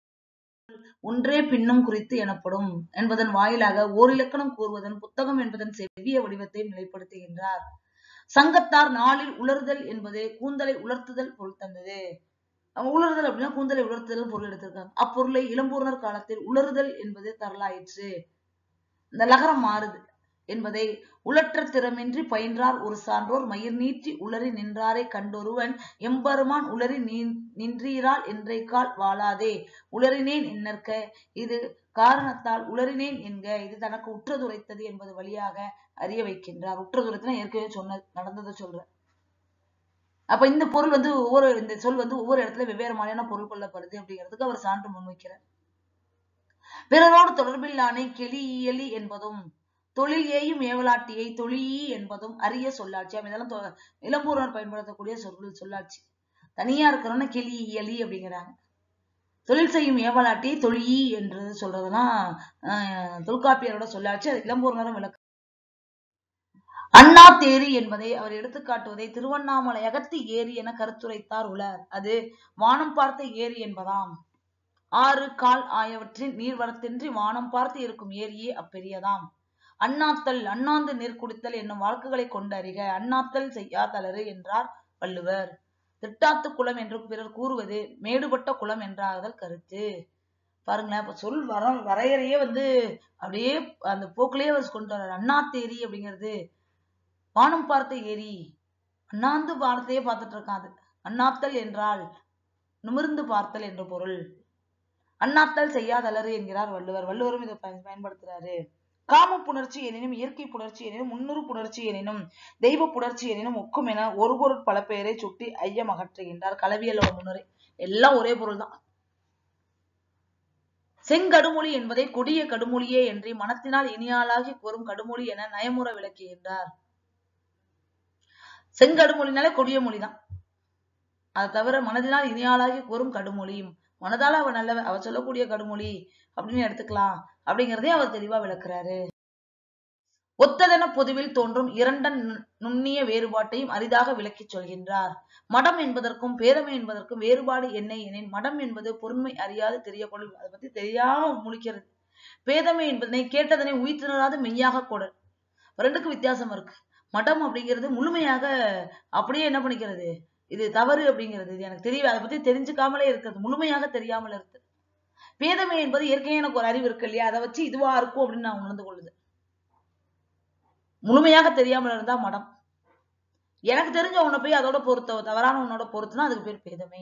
ஒன்றே பின்னம் குறித்து எனப்படும் என்பதன் வாயிலாக ஓரிலக்கணம் கூறுவதன் புத்தகம் என்பதன் செவ்விய வடிவத்தை நிலைப்படுத்துகின்றார் சங்கத்தார் நாளில் உலர்தல் என்பது கூந்தலை உலர்த்துதல் பொருள் தந்தது அவங்க உலர்தல் அப்படின்னா கூந்தலை உலர்த்துதல் பொருள் எடுத்திருக்காங்க அப்பொருளை இளம்பூர்ணர் காலத்தில் உலர்தல் என்பது தரலாயிற்று இந்த லகரம் மாறுது என்பதை உலற்ற திறமின்றி பயின்றார் ஒரு சான்றோர் மயிர் நீட்டி உளறி நின்றாரை கண்டொருவன் எம்பெருமான் உளறி நின்- நின்றீரால் என்றைக்கால் வாழாதே உளறினேன் என்னற்க இது காரணத்தால் உளறினேன் என்க இது தனக்கு உற்றதுரைத்தது என்பது வழியாக அறிய வைக்கின்றார் உற்றதுரைத்தனா ஏற்கனவே சொன்ன நடந்ததை சொல்றேன் அப்ப இந்த பொருள் வந்து ஒவ்வொரு இந்த சொல் வந்து ஒவ்வொரு இடத்துல வெவ்வேறு மாதிரியான பொருள் கொள்ளப்படுது அப்படிங்கிறதுக்கு அவர் சான்று முன்வைக்கிறார் பிறரோடு தொடர்பில்லானை கெளி இயலி என்பதும் தொழில் ஏயும் ஏவலாட்டியை தொழியி என்பதும் அரிய சொல்லாட்சி அப்ப இதெல்லாம் தொ- இளம்பூரர் பயன்படுத்தக்கூடிய சொல் சொல்லாட்சி தனியா இருக்கிறவன கிளி இயலி அப்படிங்கிறாங்க தொழில் செய்யும் ஏவலாட்டி தொழியி என்று சொல்றதுலாம் ஆஹ், தொல்காப்பியரோட சொல்லாட்சி அது இளம்பூர்ணரும் விளக்கு அண்ணா தேரி என்பதை அவர் எடுத்துக்காட்டுவதை திருவண்ணாமலை அகத்தி ஏரி என கருத்துரைத்தார் உலர் அது வானம் பார்த்த ஏரி என்பதாம் ஆறு கால் ஆயவற்றின் நீர்வரத்தின்றி வானம் பார்த்து இருக்கும் ஏரியே அப்பெரியதாம் அண்ணாத்தல் அண்ணாந்து நீர் குடித்தல் என்னும் வாக்குகளை கொண்டறிக அண்ணாத்தல் செய்யா தளறு என்றார் வள்ளுவர் திட்டாத்து குளம் என்று பிறர் கூறுவது மேடுபட்ட குளம் என்றாதல் கருத்து பாருங்களேன் இப்ப சொல் வர வரையறையே வந்து அப்படியே அந்த போக்கிலேயே அவர் கொண்டு வர்றாரு அண்ணாத்தேரி அப்படிங்கிறது வானம் பார்த்த ஏரி அண்ணாந்து வானத்தையே பார்த்துட்டு இருக்கான் அது அண்ணாத்தல் என்றால் நிமிர்ந்து பார்த்தல் என்ற பொருள் அண்ணாத்தல் செய்யாதலறு என்கிறார் வள்ளுவர் வள்ளுவரும் இதை பயன் பயன்படுத்துறாரு காம புணர்ச்சி எனினும் இயற்கை புணர்ச்சி எனினும் முன்னுறு புணர்ச்சி எனினும் தெய்வ புணர்ச்சி எனினும் ஒக்கும் என ஒரு பொருள் பல பெயரை சுட்டி ஐயம் அகற்றுகின்றார் களவியலோட முன்னுரை எல்லாம் ஒரே பொருள் தான் செங்கடுமொழி என்பதை கொடிய கடுமொழியே என்று மனத்தினால் இனியாளாகி கூறும் கடுமொழி என நயமுற விளக்குகின்றார் செங்கடுமொழினாலே கொடிய மொழிதான் அதை தவிர மனதினால் இனியாளாகி கூறும் கடுமொழியும் மனதால அவ நல்ல அவ சொல்லக்கூடிய கடுமொழி அப்படின்னு எடுத்துக்கலாம் அப்படிங்கறதே அவர் தெளிவா விளக்குறாரு ஒத்ததென பொதுவில் தோன்றும் இரண்டன் நு- நுண்ணிய வேறுபாட்டையும் அரிதாக விளக்கிச் சொல்கின்றார் மடம் என்பதற்கும் பேதமை என்பதற்கும் வேறுபாடு என்ன எனின் மடம் என்பது பொருண்மை அறியாது தெரிய கொள் அதை பத்தி தெரியாம முழிக்கிறது பேதமை என்பதனை கேட்டதனை உயிர்த்தினராது மெய்யாக கொடல் ரெண்டுக்கும் வித்தியாசம் இருக்கு மடம் அப்படிங்கிறது முழுமையாக அப்படியே என்ன பண்ணிக்கிறது இது தவறு அப்படிங்கிறது இது எனக்கு தெரியல அதை பத்தி தெரிஞ்சுக்காமலே இருக்கிறது முழுமையாக தெரியாமல் இருக்கு பேதமை என்பது ஏற்கனவே எனக்கு ஒரு அறிவு இருக்கு இல்லையா அதை வச்சு இதுவா இருக்கும் அப்படின்னு நான் உணர்ந்து கொள்ளுது முழுமையாக தெரியாமல் இருந்தா மடம் எனக்கு தெரிஞ்ச உன்னை போய் அதோட பொருத்த தவறான உன்னோட பொருத்துனா அதுக்கு பேர் பேதமை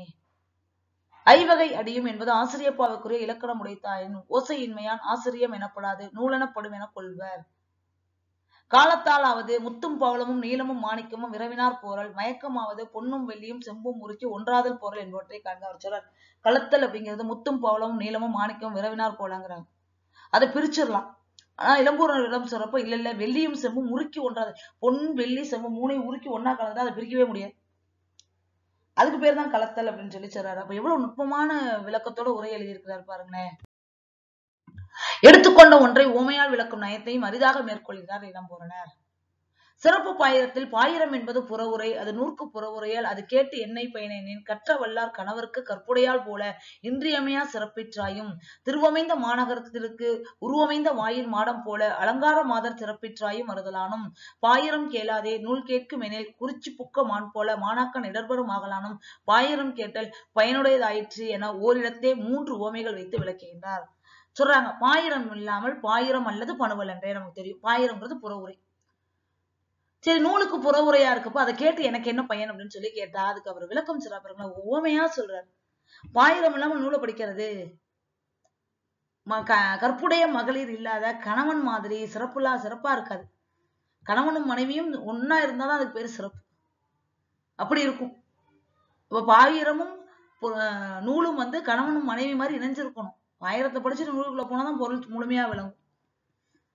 ஐவகை அடியும் என்பது ஆசிரியப்பாவுக்குரிய இலக்கணம் உடைத்தாயின் ஓசையின்மையான் ஆசிரியம் எனப்படாது நூலெனப்படும் என கொள்வர் காலத்தாலாவது முத்தும் பவளமும் நீலமும் மாணிக்கமும் விரவினார் போரல் மயக்கமாவது பொன்னும் வெள்ளியும் செம்பும் உருக்கி ஒன்றாதல் போரல் என்பவற்றை காண்க அவர் சொல்றார் களத்தல் அப்படிங்கிறது முத்தும் பவளமும் நீலமும் மாணிக்கமும் விரவினார் போலங்கிறாங்க அதை பிரிச்சிடலாம் ஆனா இளம்பூரர் இடம் சொல்றப்ப இல்ல இல்ல வெள்ளியும் செம்பும் உருக்கி ஒன்றாது பொன் வெள்ளி செம்பு மூணையும் உருக்கி ஒன்னா கலந்தா அதை பிரிக்கவே முடியாது அதுக்கு பேர் தான் கலத்தல் அப்படின்னு சொல்லி சொல்றாரு அப்ப எவ்வளவு நுட்பமான விளக்கத்தோட உரை எழுதியிருக்கிறார் பாருங்களேன் எடுத்துக்கொண்ட ஒன்றை உவமையால் விளக்கும் நயத்தையும் அரிதாக மேற்கொள்கிறார் இளம்பூரனர் சிறப்பு பாயிரத்தில் பாயிரம் என்பது புறவுரை அது நூற்கு புறவுரையால் அது கேட்டு என்னை பயனேன் கற்ற வல்லார் கணவருக்கு கற்புடையால் போல இன்றியமையா சிறப்பிற்றாயும் திருவமைந்த மாநகரத்திற்கு உருவமைந்த வாயின் மாடம் போல அலங்கார மாதர் சிறப்பிற்றாயும் வருதலானும் பாயிரம் கேளாதே நூல் கேட்கும் எனில் குறிச்சி புக்க மான் போல மாணாக்கன் இடர்பெறும் ஆகலானும் பாயிரம் கேட்டல் பயனுடையதாயிற்று என ஓரிடத்தே மூன்று உவமைகள் வைத்து விளக்குகின்றார் சொல்றாங்க பாயிரம் இல்லாமல் பாயிரம் அல்லது பணுவல் என்றே நமக்கு தெரியும் பாயிரம்ன்றது புறவுரை சரி நூலுக்கு புறவுரையா இருக்கப்போ அதை கேட்டு எனக்கு என்ன பயன் அப்படின்னு சொல்லி கேட்டா அதுக்கு அவர் விளக்கம் சொல்றா பாருங்க உவமையா சொல்றாரு பாயிரம் இல்லாம நூலை படிக்கிறது ம- க- கற்புடைய மகளிர் இல்லாத கணவன் மாதிரி சிறப்புலா சிறப்பா இருக்காது கணவனும் மனைவியும் ஒன்னா இருந்தாதான் அதுக்கு பேர் சிறப்பு அப்படி இருக்கும் இப்ப பாயிரமும் பு- அஹ் நூலும் வந்து கணவனும் மனைவி மாதிரி இணைஞ்சிருக்கணும் ஆயிரத்தை படிச்சுட்டு நூலுக்குள்ள போனாதான் பொருள் முழுமையா விளங்கும்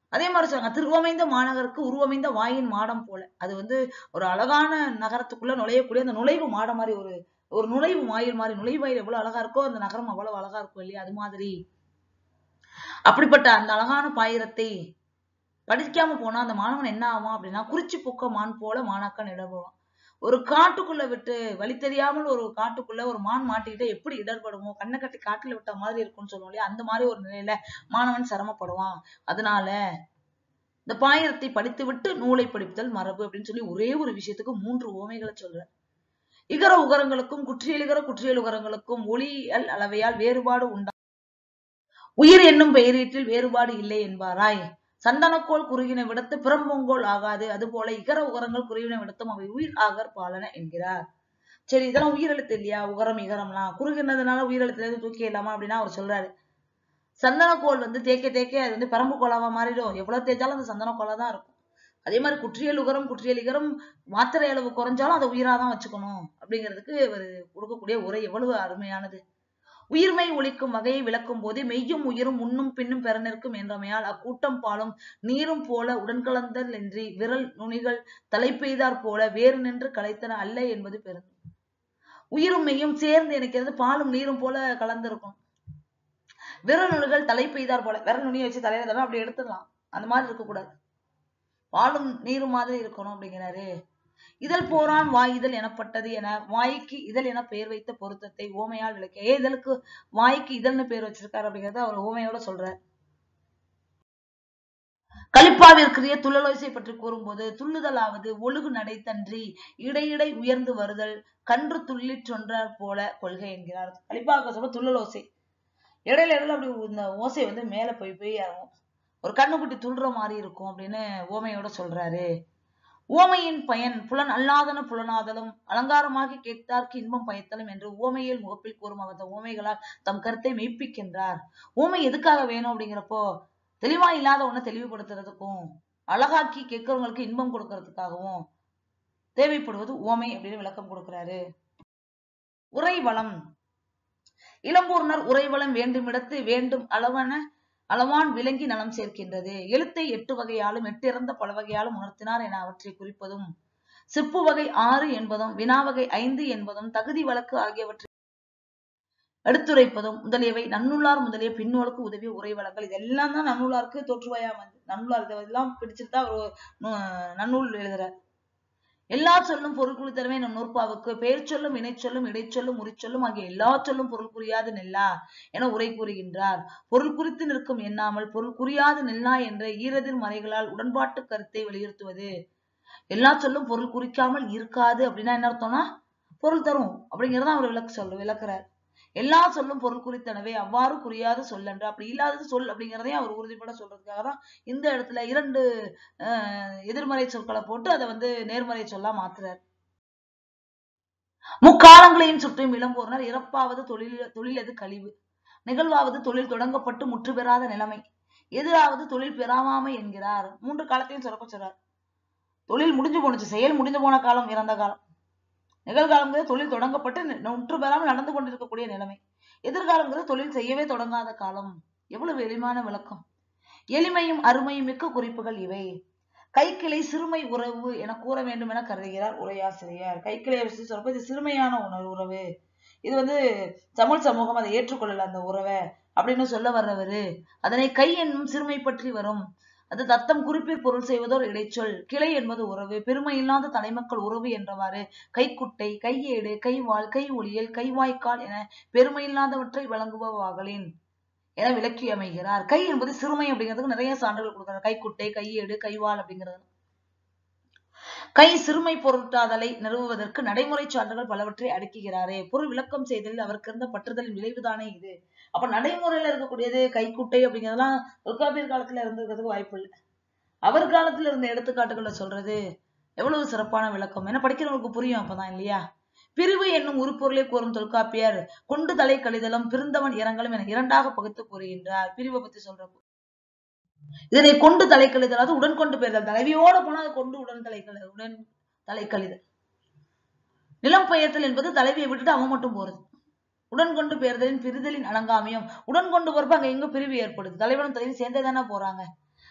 அதே மாதிரி சொல்றாங்க திருவமைந்த மாநகருக்கு உருவமைந்த வாயின் மாடம் போல அது வந்து ஒரு அழகான நகரத்துக்குள்ள நுழையக்கூடிய அந்த நுழைவு மாடம் மாதிரி ஒரு ஒரு நுழைவு வாயில் மாதிரி நுழைவாயில் எவ்வளவு அழகா இருக்கோ அந்த நகரம் அவ்வளவு அழகா இருக்கும் இல்லையா அது மாதிரி அப்படிப்பட்ட அந்த அழகான பாயிரத்தை படிக்காம போனா அந்த மாணவன் என்ன ஆவான் அப்படின்னா குறிச்சி புக்க மான் போல மாணாக்கன் இடர்படுவான் ஒரு காட்டுக்குள்ள விட்டு வழி தெரியாமல் ஒரு காட்டுக்குள்ள ஒரு மான் மாட்டிக்கிட்டு எப்படி இடர்படுமோ கண்ணை கட்டி காட்டுல விட்ட மாதிரி இருக்கும்னு சொல்லுவோம் இல்லையா அந்த மாதிரி ஒரு நிலையில மாணவன் சிரமப்படுவான் அதனால இந்த பாயிரத்தை படித்து விட்டு நூலை படித்தல் மரபு அப்படின்னு சொல்லி ஒரே ஒரு விஷயத்துக்கு மூன்று ஓமைகளை சொல்றார் இகர உகரங்களுக்கும் குற்றியலிகர குற்றியல் உகரங்களுக்கும் ஒளியல் அளவையால் வேறுபாடு உண்டா உயிர் என்னும் பெயரீட்டில் வேறுபாடு இல்லை என்பாராய் சந்தனக்கோள் குறுகின விடத்து பிறம்பொங்கோல் ஆகாது அதுபோல இகர உகரங்கள் குறுகின விடத்தும் அவை உயிர் ஆகர் பாலன என்கிறார் சரி இதெல்லாம் உயிரெழுத்து இல்லையா உகரம் இகரம்லாம் குறுகினதுனால உயிரெழுத்துல இருந்து தூக்கிடலாமா அப்படின்னா அவர் சொல்றாரு சந்தனக்கோள் வந்து தேய்க்க தேய்க்க அது வந்து பரம்பு கோலாவா மாறிடும் எவ்வளவு தேய்ச்சாலும் அந்த சந்தனக்கோலா தான் இருக்கும் அதே மாதிரி குற்றியல் உகரம் குற்றியல் இகரம் மாத்திரை அளவு குறைஞ்சாலும் அதை உயிராதான் வச்சுக்கணும் அப்படிங்கிறதுக்கு இவர் கொடுக்கக்கூடிய உரை எவ்வளவு அருமையானது உயிர்மை ஒழிக்கும் வகையை விளக்கும் போது மெய்யும் உயிரும் முன்னும் பின்னும் பெற நிற்கும் என்றமையால் அக்கூட்டம் பாலும் நீரும் போல உடன்கலந்தல் இன்றி விரல் நுனிகள் தலைப்பெய்தார் போல வேறு நின்று கலைத்தன அல்ல என்பது பெரும் உயிரும் மெய்யும் சேர்ந்து இணைக்கிறது பாலும் நீரும் போல கலந்திருக்கும் விரல் நுனிகள் தலை பெய்தார் போல விரல் நுனியை வச்சு தலையில தடவை அப்படி எடுத்துடலாம் அந்த மாதிரி இருக்கக்கூடாது பாலும் நீரும் மாதிரி இருக்கணும் அப்படிங்கிறாரு இதழ் போரான் வாய் இதழ் எனப்பட்டது என வாய்க்கு இதழ் என பெயர் வைத்த பொருத்தத்தை ஓமையால் விளக்க ஏன் இதழுக்கு வாய்க்கு இதழ்னு பேர் வச்சிருக்காரு அப்படிங்கறத அவர் ஓமையோட சொல்றார் கலிப்பாவிற்குரிய துள்ளலோசை பற்றி கூறும்போது துள்ளுதலாவது ஒழுகு நடைத்தன்றி இடையிடை உயர்ந்து வருதல் கன்று துள்ளிச் சொன்றார் போல கொள்கை என்கிறார் கலிப்பாவுக்கு சொல்ல துள்ளலோசை இடையில இடையில அப்படி இந்த ஓசை வந்து மேல போய் போய் இறங்கும் ஒரு கண்ணுக்குட்டி துள்ளுற மாதிரி இருக்கும் அப்படின்னு ஓமையோட சொல்றாரு உவமையின் பயன் புலன் அல்லாதன புலனாதலும் அலங்காரமாகி கேட்டார்க்கு இன்பம் பயத்தலும் என்று உவமையில் முகப்பில் கூறும் அந்த உவமைகளால் தம் கருத்தை மெய்ப்பிக்கின்றார் ஊமை எதுக்காக வேணும் அப்படிங்கிறப்போ தெளிவா இல்லாத ஒண்ணை தெளிவுபடுத்துறதுக்கும் அழகாக்கி கேட்கறவங்களுக்கு இன்பம் கொடுக்கறதுக்காகவும் தேவைப்படுவது உவமை அப்படின்னு விளக்கம் கொடுக்கிறாரு உரைவளம் இளம்பூர்ணர் உரைவளம் வேண்டுமிடத்து வேண்டும் அளவன அளவான் விளங்கி நலம் சேர்க்கின்றது எழுத்தை எட்டு வகையாலும் எட்டிறந்த பல வகையாலும் உணர்த்தினார் என அவற்றை குறிப்பதும் சிப்பு வகை ஆறு என்பதும் வினாவகை ஐந்து என்பதும் தகுதி வழக்கு ஆகியவற்றை எடுத்துரைப்பதும் முதலியவை நன்னூலார் முதலிய பின்னோருக்கு உதவிய உரை வழங்கல் இதெல்லாம் தான் நன்னூலாருக்கு தோற்றுவாயா வந்து நன்னூலார் இதெல்லாம் பிடிச்சிட்டு தான் ஒரு நூ- நன்னூல் எழுதுறார் எல்லா சொல்லும் பொருள் குறித்தரவே நம் நூற்பாவுக்கு பெயர் சொல்லும் இணைச்சொல்லும் இடைச்சொல்லும் உரிச்சொல்லும் ஆகிய எல்லா சொல்லும் பொருள் புரியாது நெல்லா என உரை கூறுகின்றார் பொருள் குறித்து நிற்கும் எண்ணாமல் பொருள் புரியாது நில்லா என்ற ஈரதிர் மறைகளால் உடன்பாட்டு கருத்தை வலியுறுத்துவது எல்லா சொல்லும் பொருள் குறிக்காமல் இருக்காது அப்படின்னா என்ன அர்த்தம்னா பொருள் தரும் அப்படிங்கறத அவர் விளக்கு சொல்ல விளக்குறார் எல்லா சொல்லும் பொருள் குறித்தனவே அவ்வாறு புரியாத சொல்லன்று அப்படி இல்லாதது சொல் அப்படிங்கிறதையும் அவர் உறுதிப்பட சொல்றதுக்காக தான் இந்த இடத்துல இரண்டு அஹ், எதிர்மறை சொற்களை போட்டு அதை வந்து நேர்மறை சொல்லா மாத்துறார் முக்காலங்களையும் சுற்றும் இளம்போர்னர் இறப்பாவது தொழில் தொழிலது கழிவு நிகழ்வாவது தொழில் தொடங்கப்பட்டு முற்று பெறாத நிலைமை எதிராவது தொழில் பெறாமாமை என்கிறார் மூன்று காலத்தையும் சிறப்பு சொல்றார் தொழில் முடிஞ்சு போனுச்சு செயல் முடிஞ்சு போன காலம் இறந்த காலம் நிகழ்காலங்கிறது தொழில் தொடங்கப்பட்டு நி- முற்று பெறாமல் நடந்து கொண்டிருக்கக்கூடிய நிலைமை எதிர்காலங்கிறது தொழில் செய்யவே தொடங்காத காலம் எவ்வளவு எளிமையான விளக்கம் எளிமையும் அருமையும் மிக்க குறிப்புகள் இவை கைக்கிளை சிறுமை உறவு என கூற வேண்டும் என கருதுகிறார் உரையாசிரியர் கைக்கிளை வச்சு சொல்றப்ப இது சிறுமையான உணர்வு உறவு இது வந்து தமிழ் சமூகம் அதை ஏற்றுக்கொள்ளல அந்த உறவை அப்படின்னு சொல்ல வர்றவரு அதனை கை என்னும் சிறுமை பற்றி வரும் அது தத்தம் குறிப்பில் பொருள் செய்வதோர் இடைச்சொல் கிளை என்பது உறவு பெருமை இல்லாத தலைமக்கள் உறவு என்றவாறு கைக்குட்டை கையேடு கைவாள் கை ஒளியல் கைவாய்க்கால் என பெருமை இல்லாதவற்றை வழங்குபவாகலின் என விளக்கி அமைகிறார் கை என்பது சிறுமை அப்படிங்கிறதுக்கு நிறைய சான்றுகள் கொடுக்கிறார் கைக்குட்டை கையேடு கைவாள் அப்படிங்கிறது கை சிறுமை பொருட்டாதலை நிறுவுவதற்கு நடைமுறை சான்றுகள் பலவற்றை அடுக்குகிறாரே பொருள் விளக்கம் செய்தலில் அவருக்கு இருந்த பற்றுதலின் விளைவுதானே இது அப்ப நடைமுறையில இருக்கக்கூடியது கைக்குட்டை அப்படிங்கிறதெல்லாம் தொல்காப்பியர் காலத்துல இருந்திருக்கிறதுக்கு வாய்ப்பு இல்லை அவர் காலத்துல இருந்த எடுத்துக்காட்டுகளை சொல்றது எவ்வளவு சிறப்பான விளக்கம் ஏன்னா படிக்கிறவங்களுக்கு புரியும் அப்பதான் இல்லையா பிரிவு என்னும் உருப்பொருளை கூறும் தொல்காப்பியர் கொண்டு தலை கழிதலும் பிறந்தவன் இரங்கலும் என இரண்டாக பகுத்து கூறுகின்றார் பிரிவை பத்தி சொல்றப்போ இதனை கொண்டு தலை கழிதல் அதாவது உடன் கொண்டு பெயர்தல் தலைவியோட போனா அது கொண்டு உடன் தலை கழி உடன் தலை கழிதல் நிலம் பெயர்த்தல் என்பது தலைவியை விட்டுட்டு அவன் மட்டும் போறது உடன் கொண்டு பெயர்தலின் பிரிதலின் அலங்காமியம் உடன் கொண்டு போறப்ப அங்க எங்க பிரிவு ஏற்படுது தலைவனும் தலைவி சேர்ந்தே தானே போறாங்க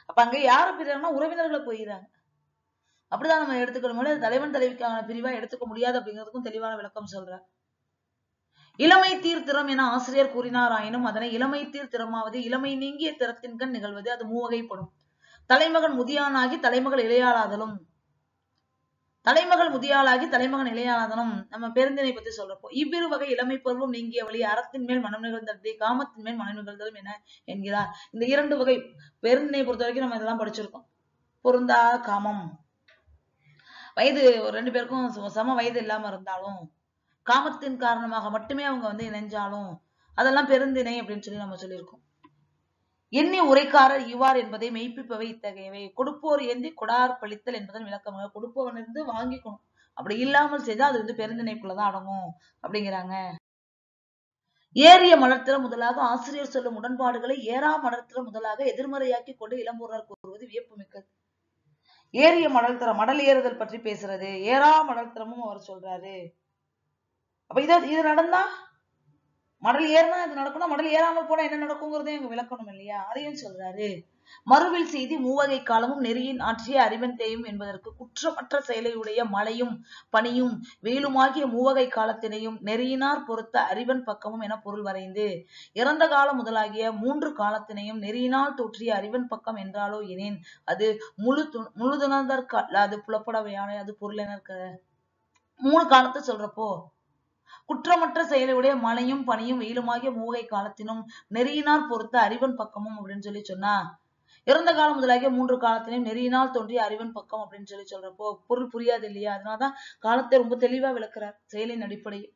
அப்ப அங்க யாரை பிரிறாங்கன்னா உறவினர்களை போயிறாங்க அப்படிதான் நம்ம எடுத்துக்கணும் அது தலைவன் தலைவிக்கான பிரிவா எடுத்துக்க முடியாது அப்படிங்கிறதுக்கும் தெளிவான விளக்கம் சொல்றேன் இளமை தீர் திறம் என ஆசிரியர் கூறினாராயினும் அதனை இளமை தீர் திறமாவது இளமை நீங்கிய திறத்தின்கண் நிகழ்வது அது மூவகைப்படும் தலைமகன் முதியானாகி தலைமகள் இளையாளாதலும் தலைமகள் முதியாளாகி தலைமகன் இளையாளாதலும் நம்ம பெருந்தினை பத்தி சொல்றப்போ இவ்விரு வகை இளமை பருவம் நீங்கிய வழி அறத்தின் மேல் மனம் நிகழ்ந்ததை காமத்தின் மேல் மனம் நிகழ்ந்ததும் என என்கிறார் இந்த இரண்டு வகை பெருந்தினை பொறுத்த வரைக்கும் நம்ம இதெல்லாம் படிச்சிருக்கோம் பொருந்தா காமம் வயது ஒரு ரெண்டு பேருக்கும் சம- சம வயது இல்லாம இருந்தாலும் காமத்தின் காரணமாக மட்டுமே அவங்க வந்து இணைஞ்சாலும் அதெல்லாம் பெருந்திணை அப்படின்னு சொல்லி நம்ம சொல்லியிருக்கோம் எண்ணி உரைக்காரர் இவ்வார் என்பதை மெய்ப்பிப்பவை இத்தகையவை கொடுப்போர் ஏந்தி கொடார் பழித்தல் என்பதன் விளக்கமாக கொடுப்பவன் இருந்து வாங்கிக்கணும் அப்படி இல்லாமல் செய்தா அது வந்து பெருந்திணைக்குள்ளதான் அடங்கும் அப்படிங்கிறாங்க ஏறிய மலர்த்திற முதலாக ஆசிரியர் சொல்லும் உடன்பாடுகளை ஏறா மலர்த்திற முதலாக எதிர்மறையாக்கி கொண்டு இளம்பூரர் கூறுவது வியப்புமிக்கது ஏறிய மடல் தரம் மடல் ஏறுதல் பற்றி பேசுறது ஏறா மடல் தரமும் அவர் சொல்றாரு அப்ப இத இது நடந்தா மடல் ஏறினா இது நடக்கணும் மடல் ஏறாமல் போனா என்ன நடக்குங்கிறதையும் இங்க விளக்கணும் இல்லையா அதையும் சொல்றாரு மறுவில் செய்தி மூவகை காலமும் நெறியின் ஆற்றிய அறிவன் தேயும் என்பதற்கு குற்றமற்ற செயலையுடைய மழையும் பனியும் வெயிலுமாகிய மூவகை காலத்தினையும் நெறியினார் பொறுத்த அறிவன் பக்கமும் என பொருள் வரைந்து இறந்த காலம் முதலாகிய மூன்று காலத்தினையும் நெறியினால் தோற்றிய அறிவன் பக்கம் என்றாலோ எனின் அது முழு து- முழுதுணர்ந்தற்கு அல்லாது புலப்படவையான அது பொருள் என இருக்க மூணு காலத்தை சொல்றப்போ குற்றமற்ற செயலுடைய மழையும் பனியும் வெயிலுமாகிய மூவகை காலத்தினும் நெறியினார் பொறுத்த அறிவன் பக்கமும் அப்படின்னு சொல்லி சொன்னா இறந்த காலம் முதலாகிய மூன்று காலத்தினையும் நெறியினால் தோன்றிய அறிவன் பக்கம் அப்படின்னு சொல்லி சொல்றப்போ பொருள் புரியாது இல்லையா அதனாலதான் காலத்தை ரொம்ப தெளிவா விளக்குறார் செயலின் அடிப்படையில்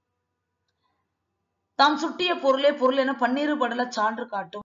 தாம் சுட்டிய பொருளே பொருள் என பன்னீரு படல சான்று காட்டும்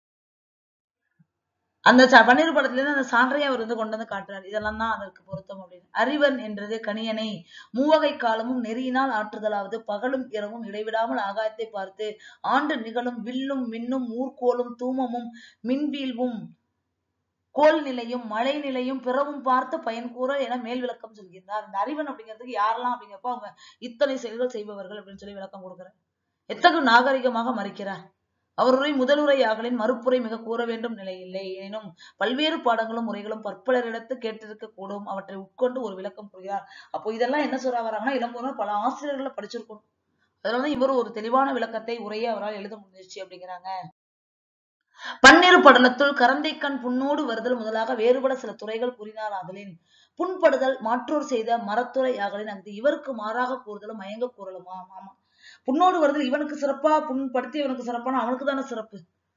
அந்த ச- பன்னீர் படத்துல இருந்து அந்த சான்றையை அவர் வந்து கொண்டு வந்து காட்டுறாரு இதெல்லாம் தான் அதற்கு பொருத்தம் அப்படின்னு அறிவன் என்றது கணியனை மூவகை காலமும் நெறியினால் ஆற்றுதலாவது பகலும் இரவும் இடைவிடாமல் ஆகாயத்தை பார்த்து ஆண்டு நிகழும் வில்லும் மின்னும் ஊர்கோலும் தூமமும் மின்வீழ்வும் கோல் நிலையும் மழை நிலையும் பிறவும் பார்த்து பயன் கூற என மேல் விளக்கம் சொல்கின்றார் இந்த அறிவன் அப்படிங்கிறதுக்கு யாரெல்லாம் அப்படிங்கிறப்ப அவங்க இத்தனை செயல்கள் செய்பவர்கள் அப்படின்னு சொல்லி விளக்கம் கொடுக்கிறார் எத்தகு நாகரிகமாக மறுக்கிறார் அவருரை முதலுரையாகலின் மறுப்புரை மிக கூற வேண்டும் நிலையில்லை எனினும் பல்வேறு பாடங்களும் முறைகளும் பற்பலரிடத்து கேட்டிருக்க கூடும் அவற்றை உட்கொண்டு ஒரு விளக்கம் புரிகிறார் அப்போ இதெல்லாம் என்ன சொல்ல வராங்கன்னா இளம்பூர்னர் பல ஆசிரியர்களை படிச்சிருக்கணும் அதனால இவர் ஒரு தெளிவான விளக்கத்தை உரையை அவரால் எழுத முடிஞ்சிச்சு அப்படிங்கிறாங்க பன்னிரு படலத்துள் கரந்தைக்கண் புண்ணோடு வருதல் முதலாக வேறுபட சில துறைகள் கூறினார் ஆதலின் புண்படுதல் மாற்றோர் செய்த மரத்துறை ஆகலின் அங்கு இவருக்கு மாறாக கூறுதலும் மயங்க கூறலுமா ஆமா புண்ணோடு வருதல் இவனுக்கு சிறப்பா புண்படுத்தி இவனுக்கு சிறப்பான அவனுக்கு தானே சிறப்பு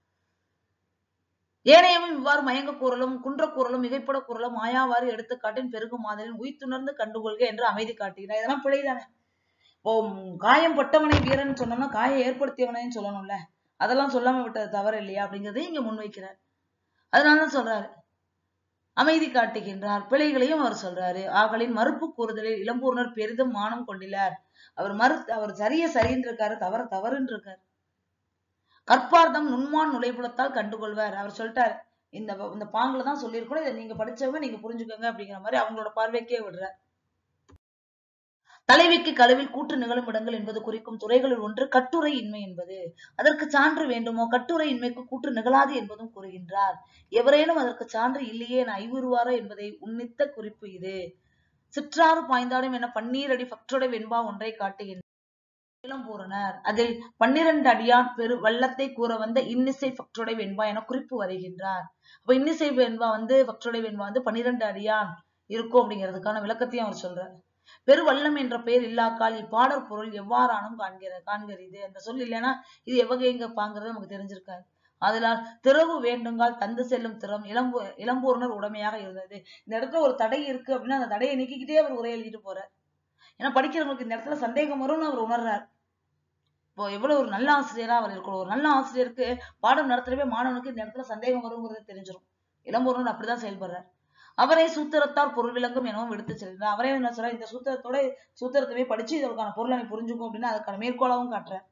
ஏனையவும் இவ்வாறு மயங்க கூறலும் குன்ற கூறலும் மிகைப்பட கூறலும் மாயாவாறு எடுத்துக்காட்டின் பெருகும் மாதிரின் உய்த்துணர்ந்து கண்டுகொள்க என்று அமைதி காட்டுகிறார் இதெல்லாம் பிழைதானே இப்போ ம், காயம் பட்டவனை வீரன் சொன்னோம்னா காயம் ஏற்படுத்தியவனையும் சொல்லணும்ல அதெல்லாம் சொல்லாம விட்டது தவறு இல்லையா அப்படிங்கறதை இங்க முன்வைக்கிறார் அதனாலதான் சொல்றாரு அமைதி காட்டுகின்றார் பிழைகளையும் அவர் சொல்றாரு ஆகலின் மறுப்பு கூறுதலில் இளம்பூர்ணர் பெரிதும் மானம் கொண்டிலார் அவர் மறு அவர் சரிய சரின்னு இருக்காரு தவற தவறுன்னு இருக்காரு கற்பார்த்தம் நுண்மான் நுழைபுலத்தால் கண்டுகொள்வார் அவர் சொல்லிட்டாரு இந்த வ- இந்த பாங்குல தான் சொல்லியிருக்கணும் இதை நீங்க படிச்சவங்க நீங்க புரிஞ்சுக்கோங்க அப்படிங்கிற மாதிரி அவங்களோட பார்வைக்கே விடுறார் தலைவிக்கு கழுவில் கூட்டு நிகழும் இடங்கள் என்பது குறிக்கும் துறைகளில் ஒன்று கட்டுரை இன்மை என்பது அதற்கு சான்று வேண்டுமோ கட்டுரை இன்மைக்கு கூற்று நிகழாது என்பதும் கூறுகின்றார் எவரேனும் அதற்கு சான்று இல்லையே என ஐவுறுவாரோ என்பதை உன்னித்த குறிப்பு இது சிற்றாறு பாய்ந்தாடும் என பன்னீரடி பற்றுடை வெண்பா ஒன்றை காட்டுகின்றார் இளம்பூரணர் அதில் பன்னிரண்டு அடியான் பெரு வல்லத்தை கூற வந்த இன்னிசை பற்றுடை வெண்பா என குறிப்பு வருகின்றார் அப்ப இன்னிசை வெண்பா வந்து பற்றுடை வெண்பா வந்து பன்னிரண்டு அடியான் இருக்கும் அப்படிங்கிறதுக்கான விளக்கத்தையும் அவர் சொல்றார் பெருவல்லம் என்ற பெயர் இல்லாக்கால் இப்பாடற் பொருள் எவ்வாறானும் காண்கிற காண்கிறது அந்த சொல் இல்லைன்னா இது எவ்வகை எங்க பாங்கிறது நமக்கு தெரிஞ்சிருக்காது அதனால் திறவு வேண்டுங்கால் தந்து செல்லும் திறம் இளம்பு இளம்பூர்ணர் உடமையாக இருந்தது இந்த இடத்துல ஒரு தடை இருக்கு அப்படின்னா அந்த தடையை நீக்கிக்கிட்டே அவர் உரை எழுதிட்டு போறார் ஏன்னா படிக்கிறவங்களுக்கு இந்த இடத்துல சந்தேகம் வரும்னு அவர் உணர்றார் இப்போ எவ்வளவு ஒரு நல்ல ஆசிரியரா அவர் இருக்கணும் ஒரு நல்ல ஆசிரியருக்கு பாடம் நடத்துறவே மாணவனுக்கு இந்த இடத்துல சந்தேகம் வருங்கிறது தெரிஞ்சிடும் இளம்பூர்ணர் அப்படிதான் செயல்படுறார் அவரை சூத்திரத்தார் பொருள் விளங்கும் எனவும் எடுத்து செல்கிறார் அவரே என்ன சொல்றார் இந்த சூத்திரத்தோட சூத்திரத்தவே படிச்சு இதற்கான பொருளை நீ புரிஞ்சுக்கும் அப்படின்னு அதுக்கான மேற்கோளாவும் காட்டுறார்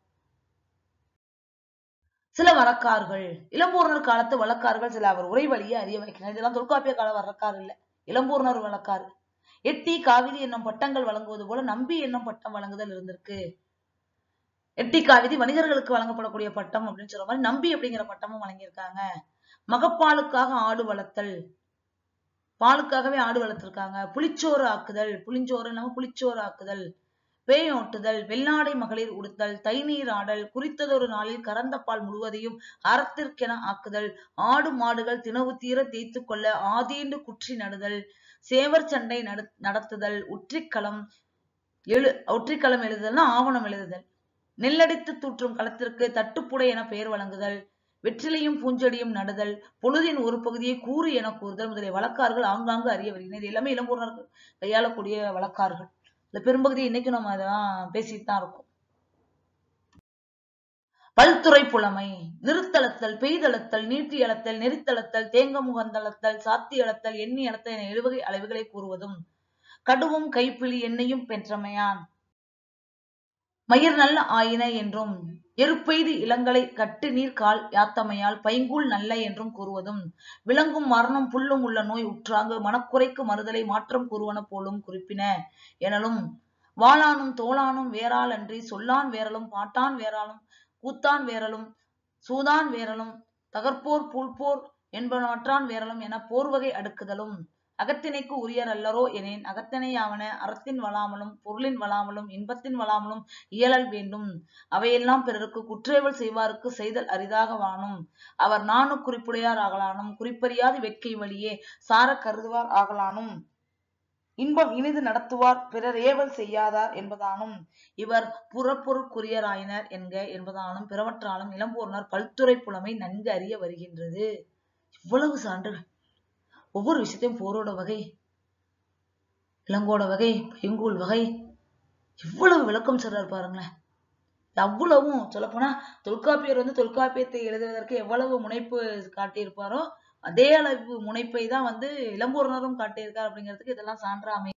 சில வழக்கார்கள் இளம்பூர்ணர் காலத்து வழக்கார்கள் சில அவர் உரை வழியை அறிய வைக்கிறார் இதெல்லாம் தொல்காப்பிய கால வழக்காறு இல்ல இளம்பூர்ணர் வழக்காறு எட்டி காவிரி என்னும் பட்டங்கள் வழங்குவது போல நம்பி என்னும் பட்டம் வழங்குதல் இருந்திருக்கு எட்டி காவிரி வணிகர்களுக்கு வழங்கப்படக்கூடிய பட்டம் அப்படின்னு சொல்ற மாதிரி நம்பி அப்படிங்கிற பட்டமும் வழங்கியிருக்காங்க மகப்பாலுக்காக ஆடு வளர்த்தல் பாலுக்காகவே ஆடு வளர்த்திருக்காங்க புளிச்சோறு ஆக்குதல் புளிஞ்சோறு நம்ம புளிச்சோறு ஆக்குதல் பேயோட்டுதல் வெள்ளாடை மகளிர் உடுத்தல் தைநீர் ஆடல் குறித்ததொரு நாளில் கறந்த பால் முழுவதையும் அறத்திற்கென ஆக்குதல் ஆடு மாடுகள் தினவு தீர தேய்த்து கொள்ள ஆதீண்டு குற்றி நடுதல் சேவர் சண்டை நடு நடத்துதல் உற்றிக்களம் எழு ஒற்றிக்களம் எழுதுதல்னா ஆவணம் எழுதுதல் நெல்லடித்து தூற்றும் களத்திற்கு தட்டுப்புடை என பெயர் வழங்குதல் வெற்றிலையும் பூஞ்செடியும் நடுதல் பொழுதின் ஒரு பகுதியை கூறு என கூறுதல் முதலிய வழக்காறுகள் ஆங்காங்கு அறிய வருகிறது இது எல்லாமே இளம்பூர்ணர்கள் கையாளக்கூடிய வழக்காறுகள் இந்த பெரும்பகுதி இன்னைக்கும் நம்ம அதெல்லாம் பேசிட்டு தான் இருக்கோம் பல்துறை புலமை நிறுத்தளத்தல் பெய்தளத்தல் நீட்டி அளத்தல் நெறித்தளத்தல் தேங்க முகந்தளத்தல் சாத்தி அளத்தல் எண்ணி அளத்தல் என எழுவகை அளவுகளை கூறுவதும் கடுவும் கைப்பிழி எண்ணெயும் பெற்றமையான் மயிர் நல்ல ஆயின என்றும் எருப்பெய்து இளங்கலை கட்டு நீர் கால் யாத்தமையால் பைங்கூழ் நல்ல என்றும் கூறுவதும் விலங்கும் மரணம் புல்லும் உள்ள நோய் உற்றாங்கு மனக்குறைக்கு மறுதலை மாற்றம் கூறுவன போலும் குறிப்பின எனலும் வாளானும் தோளானும் வேறால் அன்றி சொல்லான் வேறலும் பாட்டான் வேறாலும் கூத்தான் வேறலும் சூதான் வேறலும் தகர்ப்போர் பூழ்போர் என்பனவற்றான் வேறலும் என போர்வகை அடுக்குதலும் அகத்திணைக்கு உரியர் அல்லரோ எனின் அகத்திணையாவன அறத்தின் வளாமலும் பொருளின் வளாமலும் இன்பத்தின் வளாமலும் இயலல் வேண்டும் அவையெல்லாம் பிறருக்கு குற்றேவல் செய்வாருக்கு செய்தல் அரிதாக வானும் அவர் நானு குறிப்புடையார் ஆகலானும் குறிப்பறியாது வெட்கை வழியே சார கருதுவார் ஆகலானும் இன்பம் இனிது நடத்துவார் பிறர் ஏவல் செய்யாதார் என்பதானும் இவர் புறப்பொருட்குரியராயினர் என்க என்பதானும் பிறவற்றாலும் இளம்பூர்ணர் பல்துறை புலமை நன்கு அறிய வருகின்றது இவ்வளவு சான்றுகள் ஒவ்வொரு விஷயத்தையும் போரோட வகை இளங்கோட வகை பைங்கூல் வகை இவ்வளவு விளக்கம் சொல்றாரு பாருங்களேன் அவ்வளவும் சொல்லப்போனா தொல்காப்பியர் வந்து தொல்காப்பியத்தை எழுதுவதற்கு எவ்வளவு முனைப்பு காட்டியிருப்பாரோ அதே அளவு முனைப்பை தான் வந்து இளம்பூர்ணரும் காட்டியிருக்கார் அப்படிங்கிறதுக்கு இதெல்லாம் சான்றா அமை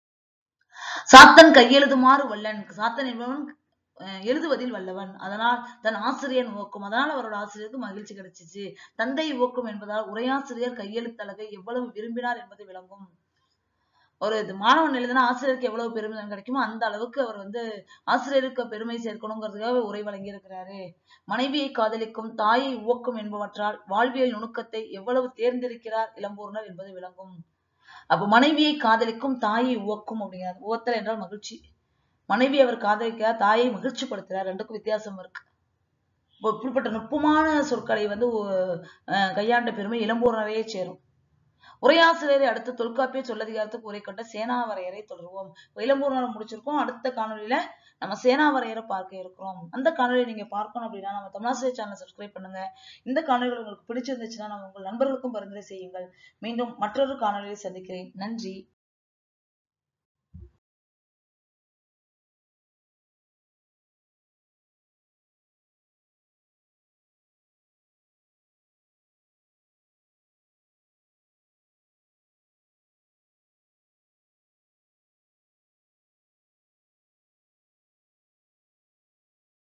சாத்தன் கையெழுதுமாறு வல்லன் சாத்தன் என்பவன் அஹ், எழுதுவதில் வல்லவன் அதனால் தன் ஆசிரியன் உவக்கும் அதனால் அவரோட ஆசிரியருக்கு மகிழ்ச்சி கிடைச்சிச்சு தந்தை உவக்கும் என்பதால் உரையாசிரியர் கையெழுத்தழகை எவ்வளவு விரும்பினார் என்பது விளங்கும் ஒரு இது மாணவன் எழுதினா ஆசிரியருக்கு எவ்வளவு பெருமை கிடைக்குமோ அந்த அளவுக்கு அவர் வந்து ஆசிரியருக்கு பெருமை சேர்க்கணுங்கிறதுக்காக உரை வழங்கி இருக்கிறாரு மனைவியை காதலிக்கும் தாயை உவக்கும் என்பவற்றால் வாழ்வியல் நுணுக்கத்தை எவ்வளவு தேர்ந்தெடுக்கிறார் இளம்பூர்ணர் என்பது விளங்கும் அப்ப மனைவியை காதலிக்கும் தாயை உவக்கும் அப்படிங்கிறார் உவத்தல் என்றால் மகிழ்ச்சி மனைவி அவர் காதலிக்கிறார் தாயை மகிழ்ச்சிப்படுத்துறார் ரெண்டுக்கும் வித்தியாசம் இருக்கு இப்போ இப்படிப்பட்ட நுட்பமான சொற்களை வந்து அஹ், கையாண்ட பெருமை இளம்பூர்ணரையே சேரும் உரையாசிரியரை அடுத்து தொல்காப்பிய சொல்லதிகாரத்துக்கு உரை கொண்ட சேனாவரையரை தொடருவோம் இப்ப இளம்பூர்ணரை முடிச்சிருக்கோம் அடுத்த காணொளியில நம்ம சேனாவரையரை பார்க்க இருக்கிறோம் அந்த காணொலியை நீங்க பார்க்கணும் அப்படின்னா நம்ம தமிழாசிரியர் சேனலை சப்ஸ்கிரைப் பண்ணுங்க இந்த காணொலிகள் உங்களுக்கு பிடிச்சிருந்துச்சுன்னா நம்ம உங்கள் நண்பர்களுக்கும் பரிந்துரை செய்யுங்கள் மீண்டும் மற்றொரு காணொலியை சந்திக்கிறேன் நன்றி